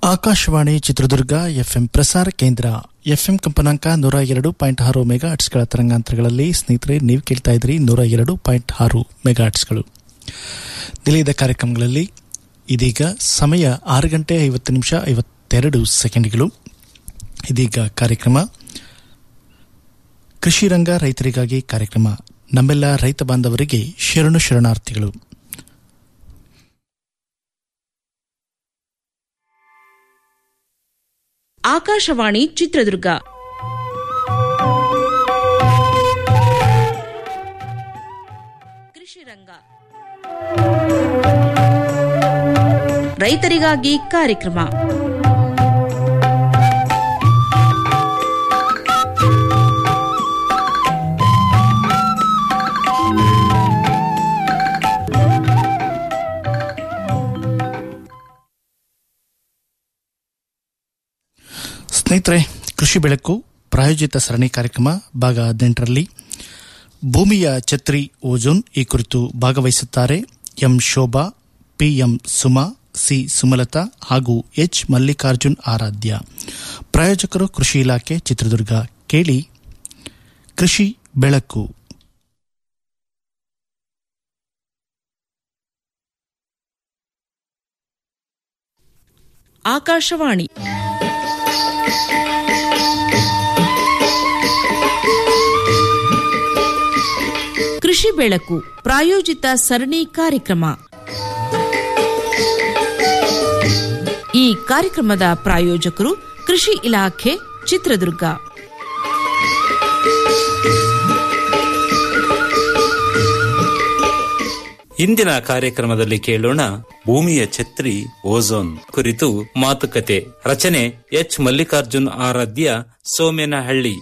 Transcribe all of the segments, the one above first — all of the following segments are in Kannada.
ಆಕಾಶವಾಣಿ ಚಿತ್ರದುರ್ಗ ಎಫ್ಎಂ ಪ್ರಸಾರ ಕೇಂದ್ರ ಎಫ್ಎಂ ಕಂಪನಾಂಕ ನೂರ ಎರಡು ಪಾಯಿಂಟ್ ಆರು ಮೆಗಾಟ್ಸ್ಗಳ ತರಂಗಾಂತರಗಳಲ್ಲಿ ಸ್ನೇಹಿತರೆ ನೀವು ಕೇಳ್ತಾ ಇದ್ರಿ ನೂರ ಎರಡು ಪಾಯಿಂಟ್ ಆರು ಮೆಗಾಟ್ಸ್ಗಳು ನಿಲಯದ ಕಾರ್ಯಕ್ರಮಗಳಲ್ಲಿ ಇದೀಗ ಸಮಯ ಆರು ಗಂಟೆ ಐವತ್ತು ನಿಮಿಷ ಐವತ್ತೆರಡು ಸೆಕೆಂಡ್ಗಳು ಇದೀಗ ಕಾರ್ಯಕ್ರಮ ಕೃಷಿ ರಂಗ ರೈತರಿಗಾಗಿ ಕಾರ್ಯಕ್ರಮ ನಮ್ಮೆಲ್ಲ ರೈತ ಬಾಂಧವರಿಗೆ ಶರಣು ಶರಣಾರ್ಥಿಗಳು ಆಕಾಶವಾಣಿ ಚಿತ್ರದುರ್ಗ ಕೃಷಿ ರಂಗ ರೈತರಿಗಾಗಿ ಕಾರ್ಯಕ್ರಮ ಸ್ನೇಹಿತರೆ ಕೃಷಿ ಬೆಳಕು ಪ್ರಾಯೋಜಿತ ಸರಣಿ ಕಾರ್ಯಕ್ರಮ ಭಾಗ ಹದಿನೆಂಟರಲ್ಲಿ ಭೂಮಿಯ ಛತ್ರಿ ಓಜೋನ್ ಈ ಕುರಿತು ಭಾಗವಹಿಸುತ್ತಾರೆ M Shobha PM Suma C Sumalatha ಹಾಗೂ ಎಚ್ ಮಲ್ಲಿಕಾರ್ಜುನ್ ಆರಾಧ್ಯ ಪ್ರಾಯೋಜಕರು ಕೃಷಿ ಇಲಾಖೆ ಚಿತ್ರದುರ್ಗ ಕೇಳಿ ಕೃಷಿ ಬೆಳಕು ಆಕಾಶವಾಣಿ ಕೃಷಿ ಬೆಳಕು ಪ್ರಾಯೋಜಿತ ಸರಣಿ ಕಾರ್ಯಕ್ರಮ ಈ ಕಾರ್ಯಕ್ರಮದ ಪ್ರಾಯೋಜಕರು ಕೃಷಿ ಇಲಾಖೆ ಚಿತ್ರದುರ್ಗ ಇಂದಿನ ಕಾರ್ಯಕ್ರಮದಲ್ಲಿ ಕೇಳೋಣ ಭೂಮಿಯ ಛತ್ರಿ ಓಝೋನ್ ಕುರಿತು ಮಾತುಕತೆ ರಚನೆ ಎಚ್ ಮಲ್ಲಿಕಾರ್ಜುನ್ ಆರಾಧ್ಯ ಸೋಮೇನಹಳ್ಳಿ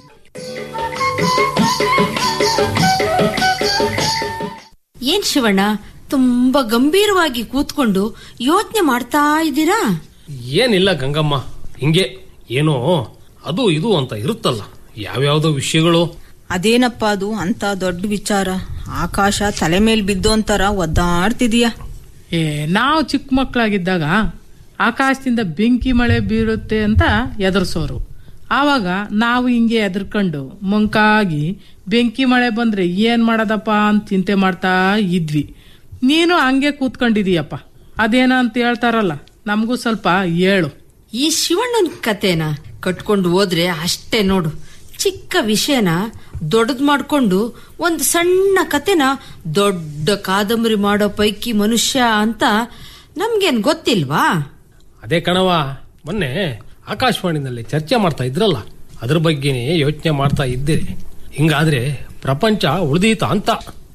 ಏನ್ ಶಿವಣ್ಣ ತುಂಬಾ ಗಂಭೀರವಾಗಿ ಕೂತ್ಕೊಂಡು ಯೋಚನೆ ಮಾಡ್ತಾ ಇದ್ದೀರಾ ಏನಿಲ್ಲ ಗಂಗಮ್ಮ ಹಿಂಗೆ ಏನೋ ಅದು ಇದು ಅಂತ ಇರುತ್ತಲ್ಲ ಯಾವ್ಯಾವ್ದೋ ವಿಷಯಗಳು ಅದೇನಪ್ಪ ಅದು ಅಂತ ದೊಡ್ಡ ವಿಚಾರ ಆಕಾಶ ತಲೆ ಮೇಲ್ ಬಿದ್ದು ಅಂತಾರ ಒದ್ದಾಡ್ತಿದೀಯ ಏ ನಾವು ಚಿಕ್ಕ ಮಕ್ಕಳಾಗಿದ್ದಾಗ ಆಕಾಶದಿಂದ ಬೆಂಕಿ ಮಳೆ ಬೀರುತ್ತೆ ಅಂತ ಎದುರಿಸೋರು ಆವಾಗ ನಾವು ಹಿಂಗೆ ಎದ್ರಕೊಂಡು ಮುಂಕಾಗಿ ಬೆಂಕಿ ಮಳೆ ಬಂದ್ರೆ ಏನ್ ಮಾಡೋದಪ್ಪ ಅಂತ ಚಿಂತೆ ಮಾಡ್ತಾ ಇದ್ವಿ ನೀನು ಹಂಗೆ ಕೂತ್ಕೊಂಡಿದೀಯಪ್ಪ ಅದೇನ ಅಂತ ಹೇಳ್ತಾರಲ್ಲ ನಮಗೂ ಸ್ವಲ್ಪ ಹೇಳು ಈ ಶಿವಣ್ಣನ ಕತೆನ ಕಟ್ಕೊಂಡು ಹೋದ್ರೆ ಅಷ್ಟೇ ನೋಡು ಚಿಕ್ಕ ವಿಷಯನ ದೊಡ್ಡದ್ ಮಾಡ್ಕೊಂಡು ಒಂದು ಸಣ್ಣ ಕತೆನ ದೊಡ್ಡ ಕಾದಂಬರಿ ಮಾಡೋ ಪೈಕಿ ಮನುಷ್ಯ ಅಂತ ನಮ್ಗೇನ್ ಗೊತ್ತಿಲ್ವಾ ಅದೇ ಕಣವ ಮೊನ್ನೆ ಆಕಾಶವಾಣಿನಲ್ಲಿ ಚರ್ಚೆ ಮಾಡ್ತಾ ಇದ್ರಲ್ಲ ಅದ್ರ ಬಗ್ಗೆನೇ ಯೋಚನೆ ಮಾಡ್ತಾ ಇದ್ದೀರಿ ಹಿಂಗಾದ್ರೆ ಪ್ರಪಂಚ ಉಳಿದೀತ ಅಂತ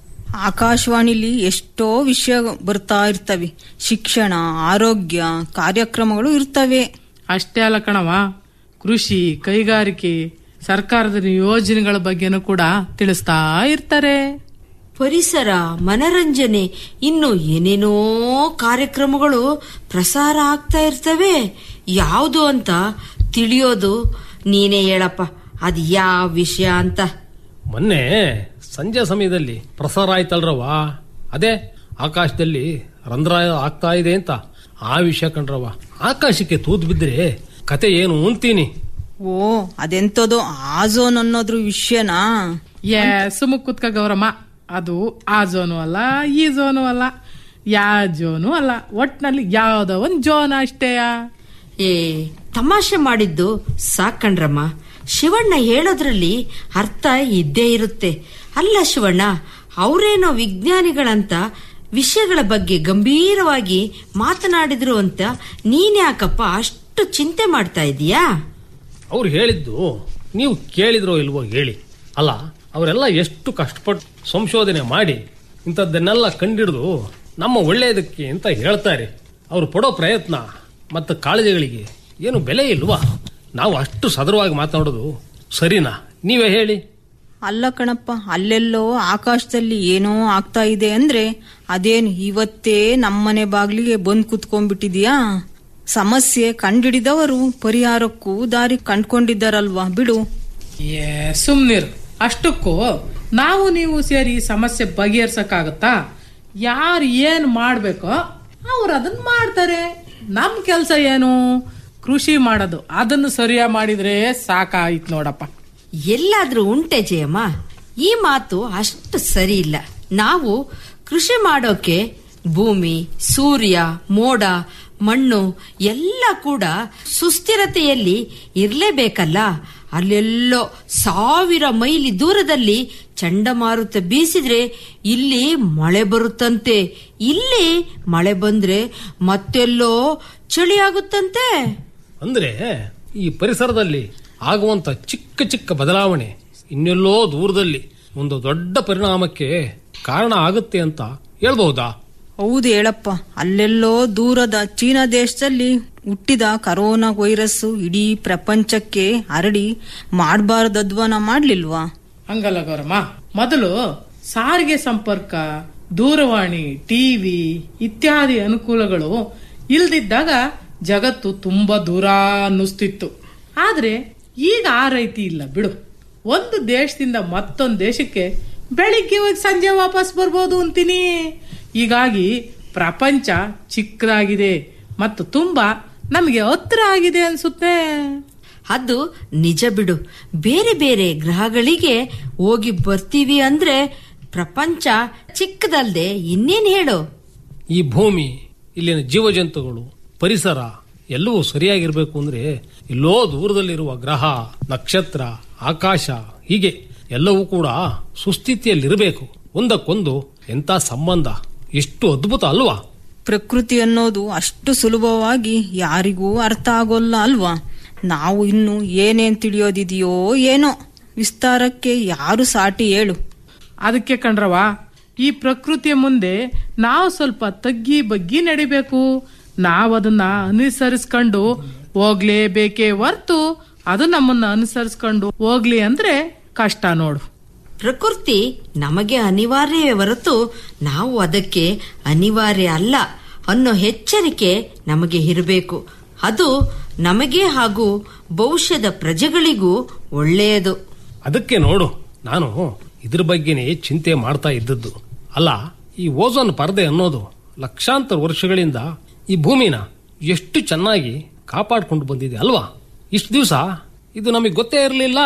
ಆಕಾಶವಾಣಿಲಿ ಎಷ್ಟೋ ವಿಷಯ ಬರ್ತಾ ಇರ್ತವೆ ಶಿಕ್ಷಣ ಆರೋಗ್ಯ ಕಾರ್ಯಕ್ರಮಗಳು ಇರ್ತವೆ ಅಷ್ಟೇ ಅಲ್ಲ ಕಣವ ಕೃಷಿ ಕೈಗಾರಿಕೆ ಸರ್ಕಾರದ ಯೋಜನೆಗಳ ಬಗ್ಗೆನೂ ಕೂಡ ತಿಳಿಸ್ತಾ ಇರ್ತಾರೆ ಪರಿಸರ ಮನರಂಜನೆ ಇನ್ನು ಏನೇನೋ ಕಾರ್ಯಕ್ರಮಗಳು ಪ್ರಸಾರ ಆಗ್ತಾ ಇರ್ತವೆ ಯಾವುದು ಅಂತ ತಿಳಿಯೋದು ನೀನೇ ಹೇಳಪ್ಪ ಅದ್ ಯಾವ ವಿಷಯ ಅಂತ ಮೊನ್ನೆ ಸಂಜೆ ಸಮಯದಲ್ಲಿ ಪ್ರಸಾರ ಆಯ್ತಲ್ರವ ಅದೇ ಆಕಾಶದಲ್ಲಿ ರಂಧ್ರ ಆಗ್ತಾ ಇದೆ ಅಂತ ಆ ವಿಷಯ ಕಂಡ್ರವ ಆಕಾಶಕ್ಕೆ ತೂತ್ ಬಿದ್ರೆ ಕತೆ ಏನು ಅಂತೀನಿ ಓ ಅದೆಂತದೋ ಆಜೋನ್ ಅನ್ನೋದ್ರ ವಿಷಯನಾ ಏ ಸುಮಕ್ ಕುತ್ಕ ಗೌರಮ್ಮ ಅದು ಆ ಜೋನು ಅಲ್ಲ ಈ ಜೋನು ಅಲ್ಲ ಯಾ ಜೋನು ಅಲ್ಲ ಒಟ್ನಲ್ಲಿ ಯಾವ್ದೋ ಒಂದ್ ಜೋನ್ ಅಷ್ಟೇಯ ಏ ತಮಾಷೆ ಮಾಡಿದ್ದು ಸಾಕಣ್ರಮ್ಮ ಶಿವಣ್ಣ ಹೇಳೋದ್ರಲ್ಲಿ ಅರ್ಥ ಇದ್ದೇ ಇರುತ್ತೆ ಅಲ್ಲ ಶಿವಣ್ಣ ಅವರೇನೋ ವಿಜ್ಞಾನಿಗಳಂತ ವಿಷಯಗಳ ಬಗ್ಗೆ ಗಂಭೀರವಾಗಿ ಮಾತನಾಡಿದ್ರು ಅಂತ ನೀನ್ಯಾಕಪ್ಪ ಅಷ್ಟು ಚಿಂತೆ ಮಾಡ್ತಾ ಇದೀಯಾ ಅವ್ರು ಹೇಳಿದ್ದು ನೀವು ಕೇಳಿದ್ರೋ ಇಲ್ವೋ ಹೇಳಿ ಅಲ್ಲ ಅವರೆಲ್ಲ ಎಷ್ಟು ಕಷ್ಟಪಟ್ಟು ಸಂಶೋಧನೆ ಮಾಡಿ ಇಂಥದ್ದನ್ನೆಲ್ಲ ಕಂಡಿಡಿದು ನಮ್ಮ ಒಳ್ಳೆಯದಕ್ಕೆ ಅಂತ ಹೇಳ್ತಾರೆ ಅವರು ಪಡೋ ಪ್ರಯತ್ನ ಮತ್ತು ಕಾಳಜಿಗಳಿಗೆ ಏನು ಬೆಲೆ ಇಲ್ವಾ ನಾವು ಅಷ್ಟು ಸದರವಾಗಿ ಮಾತನಾಡೋದು ಸರಿನಾ ನೀವೇ ಹೇಳಿ ಅಲ್ಲ ಕಣಪ್ಪ ಅಲ್ಲೆಲ್ಲೋ ಆಕಾಶದಲ್ಲಿ ಏನೋ ಆಗ್ತಾ ಇದೆ ಅಂದ್ರೆ ಅದೇನು ಇವತ್ತೇ ನಮ್ಮನೆ ಬಾಗ್ಲಿಗೆ ಬಂದ್ ಕುತ್ಕೊಂಡ್ಬಿಟ್ಟಿದ್ಯಾ ಸಮಸ್ಯೆ ಕಂಡಿಡಿದವರು ಪರಿಹಾರಕ್ಕೂ ದಾರಿ ಕಂಡ್ಕೊಂಡಿದ್ದಾರಲ್ವಾ ಬಿಡು ಏ ಸುಮ್ನಿರು ಅಷ್ಟಕ್ಕೂ ನಾವು ನೀವು ಸೇರಿ ಈ ಸಮಸ್ಯೆ ಬಗೆಹರ್ಸಕ್ಕಾಗತ್ತಾ ಯಾರು ಏನ್ ಮಾಡ್ಬೇಕೋ ಅವ್ರು ಅದನ್ನ ಮಾಡ್ತಾರೆ ನಮ್ ಕೆಲ್ಸ ಏನು ಕೃಷಿ ಮಾಡೋದು ಅದನ್ನು ಸರಿಯಾಗಿ ಮಾಡಿದ್ರೆ ಸಾಕಾಯ್ತು ನೋಡಪ್ಪ ಎಲ್ಲಾದ್ರೂ ಉಂಟೆ ಜಯಮ್ಮ ಈ ಮಾತು ಅಷ್ಟು ಸರಿ ಇಲ್ಲ ನಾವು ಕೃಷಿ ಮಾಡೋಕೆ ಭೂಮಿ ಸೂರ್ಯ ಮೋಡ ಮಣ್ಣು ಎಲ್ಲ ಕೂಡ ಸುಸ್ಥಿರತೆಯಲ್ಲಿ ಇರ್ಲೇಬೇಕಲ್ಲ ಅಲ್ಲೆಲ್ಲೋ ಸಾವಿರ ಮೈಲಿ ದೂರದಲ್ಲಿ ಚಂಡಮಾರುತ ಬೀಸಿದ್ರೆ ಇಲ್ಲಿ ಮಳೆ ಬರುತ್ತಂತೆ ಇಲ್ಲಿ ಮಳೆ ಬಂದ್ರೆ ಮತ್ತೆಲ್ಲೋ ಚಳಿ ಆಗುತ್ತಂತೆ ಅಂದ್ರೆ ಈ ಪರಿಸರದಲ್ಲಿ ಆಗುವಂತ ಚಿಕ್ಕ ಚಿಕ್ಕ ಬದಲಾವಣೆ ಇನ್ನೆಲ್ಲೋ ದೂರದಲ್ಲಿ ಒಂದು ದೊಡ್ಡ ಪರಿಣಾಮಕ್ಕೆ ಕಾರಣ ಆಗುತ್ತೆ ಅಂತ ಹೇಳ್ಬಹುದಾ ಹೌದು ಹೇಳಪ್ಪ ಅಲ್ಲೆಲ್ಲೋ ದೂರದ ಚೀನಾ ದೇಶದಲ್ಲಿ ಹುಟ್ಟಿದ ಕರೋನಾ ವೈರಸ್ ಇಡೀ ಪ್ರಪಂಚಕ್ಕೆ ಹರಡಿ ಮಾಡಬಾರದದ್ವನ ಮಾಡ್ಲಿಲ್ವಾ ಹಂಗಲ್ಲ ಗೌರಮ್ಮ ಮೊದಲು ಸಾರಿಗೆ ಸಂಪರ್ಕ ದೂರವಾಣಿ ಟಿವಿ ಇತ್ಯಾದಿ ಅನುಕೂಲಗಳು ಇಲ್ದಿದ್ದಾಗ ಜಗತ್ತು ತುಂಬಾ ದೂರ ಅನ್ನಿಸ್ತಿತ್ತು ಆದ್ರೆ ಈಗ ಆ ರೀತಿ ಇಲ್ಲ ಬಿಡು ಒಂದು ದೇಶದಿಂದ ಮತ್ತೊಂದು ದೇಶಕ್ಕೆ ಬೆಳಿಗ್ಗೆ ಹೋಗಿ ಸಂಜೆ ವಾಪಸ್ ಬರ್ಬೋದು ಅಂತೀನಿ ಹೀಗಾಗಿ ಪ್ರಪಂಚ ಚಿಕ್ಕದಾಗಿದೆ ಮತ್ತು ತುಂಬಾ ನಮಗೆ ಹತ್ರ ಆಗಿದೆ ಅನ್ಸುತ್ತೆ ಅದು ನಿಜ ಬಿಡು ಬೇರೆ ಬೇರೆ ಗ್ರಹಗಳಿಗೆ ಹೋಗಿ ಬರ್ತೀವಿ ಅಂದ್ರೆ ಪ್ರಪಂಚ ಚಿಕ್ಕದಲ್ದೆ ಇನ್ನೇನ್ ಹೇಳು ಈ ಭೂಮಿ ಇಲ್ಲಿನ ಜೀವಜಂತುಗಳು ಪರಿಸರ ಎಲ್ಲವೂ ಸರಿಯಾಗಿರ್ಬೇಕು ಅಂದ್ರೆ ಎಲ್ಲೋ ದೂರದಲ್ಲಿರುವ ಗ್ರಹ ನಕ್ಷತ್ರ ಆಕಾಶ ಹೀಗೆ ಎಲ್ಲವೂ ಕೂಡ ಸುಸ್ಥಿತಿಯಲ್ಲಿರಬೇಕು ಒಂದಕ್ಕೊಂದು ಎಂತ ಸಂಬಂಧ ಎಷ್ಟು ಅದ್ಭುತ ಅಲ್ವಾ ಪ್ರಕೃತಿ ಅನ್ನೋದು ಅಷ್ಟು ಸುಲಭವಾಗಿ ಯಾರಿಗೂ ಅರ್ಥ ಆಗೋಲ್ಲ ಅಲ್ವಾ ನಾವು ಇನ್ನು ಏನೇನ್ ತಿಳಿಯೋದಿದೆಯೋ ಏನೋ ವಿಸ್ತಾರಕ್ಕೆ ಯಾರು ಸಾಟಿ ಹೇಳು ಅದಕ್ಕೆ ಕಣ್ರವ ಈ ಪ್ರಕೃತಿಯ ಮುಂದೆ ನಾವು ಸ್ವಲ್ಪ ತಗ್ಗಿ ಬಗ್ಗಿ ನಡಿಬೇಕು ನಾವು ಅದನ್ನ ಅನುಸರಿಸ್ಕೊಂಡು ಹೋಗ್ಲೇಬೇಕೇ ಹೊರ್ತು ಅದು ನಮ್ಮನ್ನ ಅನುಸರಿಸ್ಕೊಂಡು ಹೋಗ್ಲಿ ಅಂದ್ರೆ ಕಷ್ಟ ನೋಡು ಪ್ರಕೃತಿ ನಮಗೆ ಅನಿವಾರ್ಯವೇ ಹೊರತು ನಾವು ಅದಕ್ಕೆ ಅನಿವಾರ್ಯ ಅಲ್ಲ ಅನ್ನೋ ಎಚ್ಚರಿಕೆ ನಮಗೆ ಇರಬೇಕು ಅದು ನಮಗೆ ಹಾಗೂ ಭವಿಷ್ಯದ ಪ್ರಜೆಗಳಿಗೂ ಒಳ್ಳೆಯದು ಅದಕ್ಕೆ ನೋಡು ನಾನು ಇದ್ರ ಬಗ್ಗೆನೇ ಚಿಂತೆ ಮಾಡ್ತಾ ಇದ್ದದ್ದು ಅಲ್ಲ ಈ ಓಝೋನ್ ಪರದೆ ಅನ್ನೋದು ಲಕ್ಷಾಂತರ ವರ್ಷಗಳಿಂದ ಈ ಭೂಮಿನ ಎಷ್ಟು ಚೆನ್ನಾಗಿ ಕಾಪಾಡ್ಕೊಂಡು ಬಂದಿದೆ ಅಲ್ವಾ ಇಷ್ಟು ದಿವಸ ಇದು ನಮಗೆ ಗೊತ್ತೇ ಇರಲಿಲ್ಲ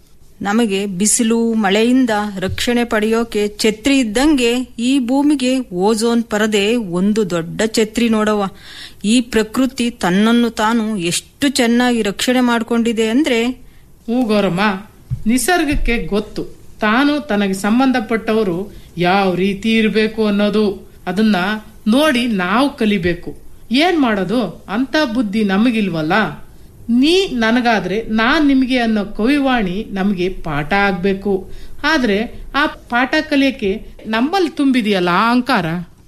ನಮಗೆ ಬಿಸಿಲು ಮಳೆಯಿಂದ ರಕ್ಷಣೆ ಪಡೆಯೋಕೆ ಛತ್ರಿ ಇದ್ದಂಗೆ ಈ ಭೂಮಿಗೆ ಓಝೋನ್ ಪರದೆ ಒಂದು ದೊಡ್ಡ ಛತ್ರಿ ನೋಡವ ಈ ಪ್ರಕೃತಿ ತನ್ನನ್ನು ತಾನು ಎಷ್ಟು ಚೆನ್ನಾಗಿ ರಕ್ಷಣೆ ಮಾಡ್ಕೊಂಡಿದೆ ಅಂದ್ರೆ ಹೂ ಗೌರಮ್ಮ ನಿಸರ್ಗಕ್ಕೆ ಗೊತ್ತು ತಾನು ತನಗೆ ಸಂಬಂಧಪಟ್ಟವರು ಯಾವ ರೀತಿ ಇರಬೇಕು ಅನ್ನೋದು ಅದನ್ನ ನೋಡಿ ನಾವು ಕಲಿಬೇಕು ಏನ್ ಮಾಡೋದು ಅಂತ ಬುದ್ಧಿ ನಮಗಿಲ್ವಲ್ಲ ನೀ ನನಗಾದ್ರೆ ನಾನ್ ನಿಮಗೆ ಅನ್ನೋ ಕವಿವಾಣಿ ನಮಗೆ ಪಾಠ ಆಗ್ಬೇಕು ಆದ್ರೆ ಆ ಪಾಠ ಕಲಿಯಕ್ಕೆ ನಮ್ಮಲ್ಲಿ ತುಂಬಿದೆಯಲ್ಲ ಆ ಅಹಂಕಾರ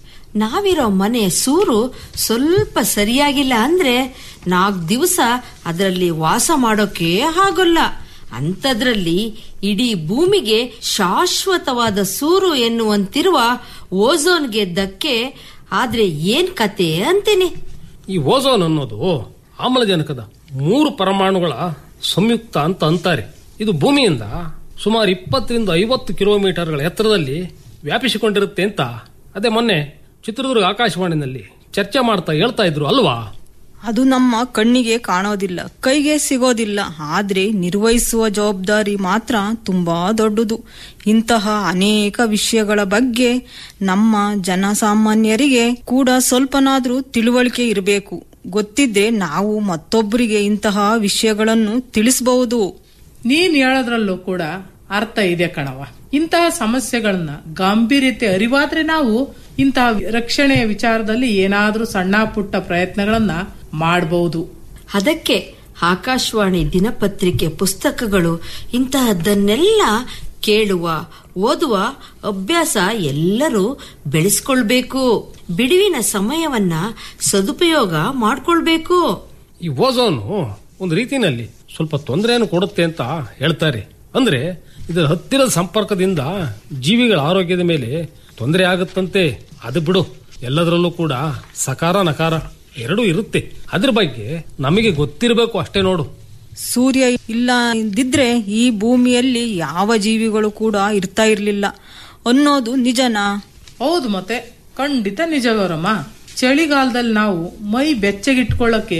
ನಾವಿರೋ ಮನೆ ಸೂರು ಸ್ವಲ್ಪ ಸರಿಯಾಗಿಲ್ಲ ಅಂದ್ರೆ ನಾಲ್ಕು ದಿವಸ ಅದರಲ್ಲಿ ವಾಸ ಮಾಡೋಕೆ ಆಗೋಲ್ಲ ಅಂಥದ್ರಲ್ಲಿ ಇಡೀ ಭೂಮಿಗೆ ಶಾಶ್ವತವಾದ ಸೂರು ಎನ್ನುವಂತಿರುವ ಓಝೋನ್ಗೆ ಧಕ್ಕೆ ಆದ್ರೆ ಏನ್ ಕತೆ ಅಂತೀನಿ ಈ ಓಝೋನ್ ಅನ್ನೋದು ಆಮ್ಲಜನಕದ ಮೂರು ಪರಮಾಣುಗಳ ಸಂಯುಕ್ತ ಅಂತ ಅಂತಾರೆ ಇದು ಭೂಮಿಯಿಂದ ಸುಮಾರು ಇಪ್ಪತ್ತರಿಂದ ಐವತ್ತು ಕಿಲೋಮೀಟರ್ಗಳ ಎತ್ತರದಲ್ಲಿ ವ್ಯಾಪಿಸಿಕೊಂಡಿರುತ್ತೆ ಅಂತ ಅದೇ ಮೊನ್ನೆ ಚಿತ್ರದುರ್ಗ ಆಕಾಶವಾಣಿನಲ್ಲಿ ಚರ್ಚೆ ಮಾಡ್ತಾ ಹೇಳ್ತಾ ಇದ್ರು ಅಲ್ವಾ ಅದು ನಮ್ಮ ಕಣ್ಣಿಗೆ ಕಾಣೋದಿಲ್ಲ ಕೈಗೆ ಸಿಗೋದಿಲ್ಲ ಆದ್ರೆ ನಿರ್ವಹಿಸುವ ಜವಾಬ್ದಾರಿ ಮಾತ್ರ ತುಂಬಾ ದೊಡ್ಡದು ಇಂತಹ ಅನೇಕ ವಿಷಯಗಳ ಬಗ್ಗೆ ನಮ್ಮ ಜನಸಾಮಾನ್ಯರಿಗೆ ಕೂಡ ಸ್ವಲ್ಪನಾದ್ರೂ ತಿಳುವಳಿಕೆ ಇರಬೇಕು ಗೊತ್ತಿದ್ರೆ ನಾವು ಮತ್ತೊಬ್ಬರಿಗೆ ಇಂತಹ ವಿಷಯಗಳನ್ನು ತಿಳಿಸಬಹುದು ನೀನ್ ಹೇಳೋದ್ರಲ್ಲೂ ಕೂಡ ಅರ್ಥ ಇದೆ ಕಣವ ಇಂತಹ ಸಮಸ್ಯೆಗಳನ್ನ ಗಾಂಭೀರ್ಯತೆ ಅರಿವಾದ್ರೆ ನಾವು ಇಂತಹ ರಕ್ಷಣೆಯ ವಿಚಾರದಲ್ಲಿ ಏನಾದ್ರೂ ಸಣ್ಣ ಪುಟ್ಟ ಪ್ರಯತ್ನಗಳನ್ನ ಮಾಡಬಹುದು ಅದಕ್ಕೆ ಆಕಾಶವಾಣಿ ದಿನಪತ್ರಿಕೆ ಪುಸ್ತಕಗಳು ಇಂತಹದ್ದನ್ನೆಲ್ಲ ಕೇಳುವ ಓದುವ ಅಭ್ಯಾಸ ಎಲ್ಲರೂ ಬೆಳೆಸ್ಕೊಳ್ಬೇಕು ಬಿಡುವಿನ ಸಮಯವನ್ನ ಸದುಪಯೋಗ ಮಾಡ್ಕೊಳ್ಬೇಕು ಈ ಓಝೋನು ಒಂದು ರೀತಿನಲ್ಲಿ ಸ್ವಲ್ಪ ತೊಂದರೆಯನ್ನು ಕೊಡುತ್ತೆ ಅಂತ ಹೇಳ್ತಾರೆ ಅಂದ್ರೆ ಇದರ ಹತ್ತಿರದ ಸಂಪರ್ಕದಿಂದ ಜೀವಿಗಳ ಆರೋಗ್ಯದ ಮೇಲೆ ತೊಂದರೆ ಆಗುತ್ತಂತೆ ಅದು ಬಿಡು ಎಲ್ಲದರಲ್ಲೂ ಕೂಡ ಸಕಾರ ನಕಾರ ಎರಡೂ ಇರುತ್ತೆ ಅದ್ರ ಬಗ್ಗೆ ನಮಗೆ ಗೊತ್ತಿರಬೇಕು ಅಷ್ಟೇ ನೋಡು ಸೂರ್ಯ ಇಲ್ಲ ಇದ್ದಿದ್ರೆ ಈ ಭೂಮಿಯಲ್ಲಿ ಯಾವ ಜೀವಿಗಳು ಕೂಡ ಇರ್ತಾ ಇರ್ಲಿಲ್ಲ ಅನ್ನೋದು ನಿಜನಾ ಹೌದು ಮತ್ತೆ ಖಂಡಿತ ನಿಜ ಗೌರಮ್ಮ ಚಳಿಗಾಲದಲ್ಲಿ ನಾವು ಮೈ ಬೆಚ್ಚಗಿಟ್ಕೊಳ್ಳಕ್ಕೆ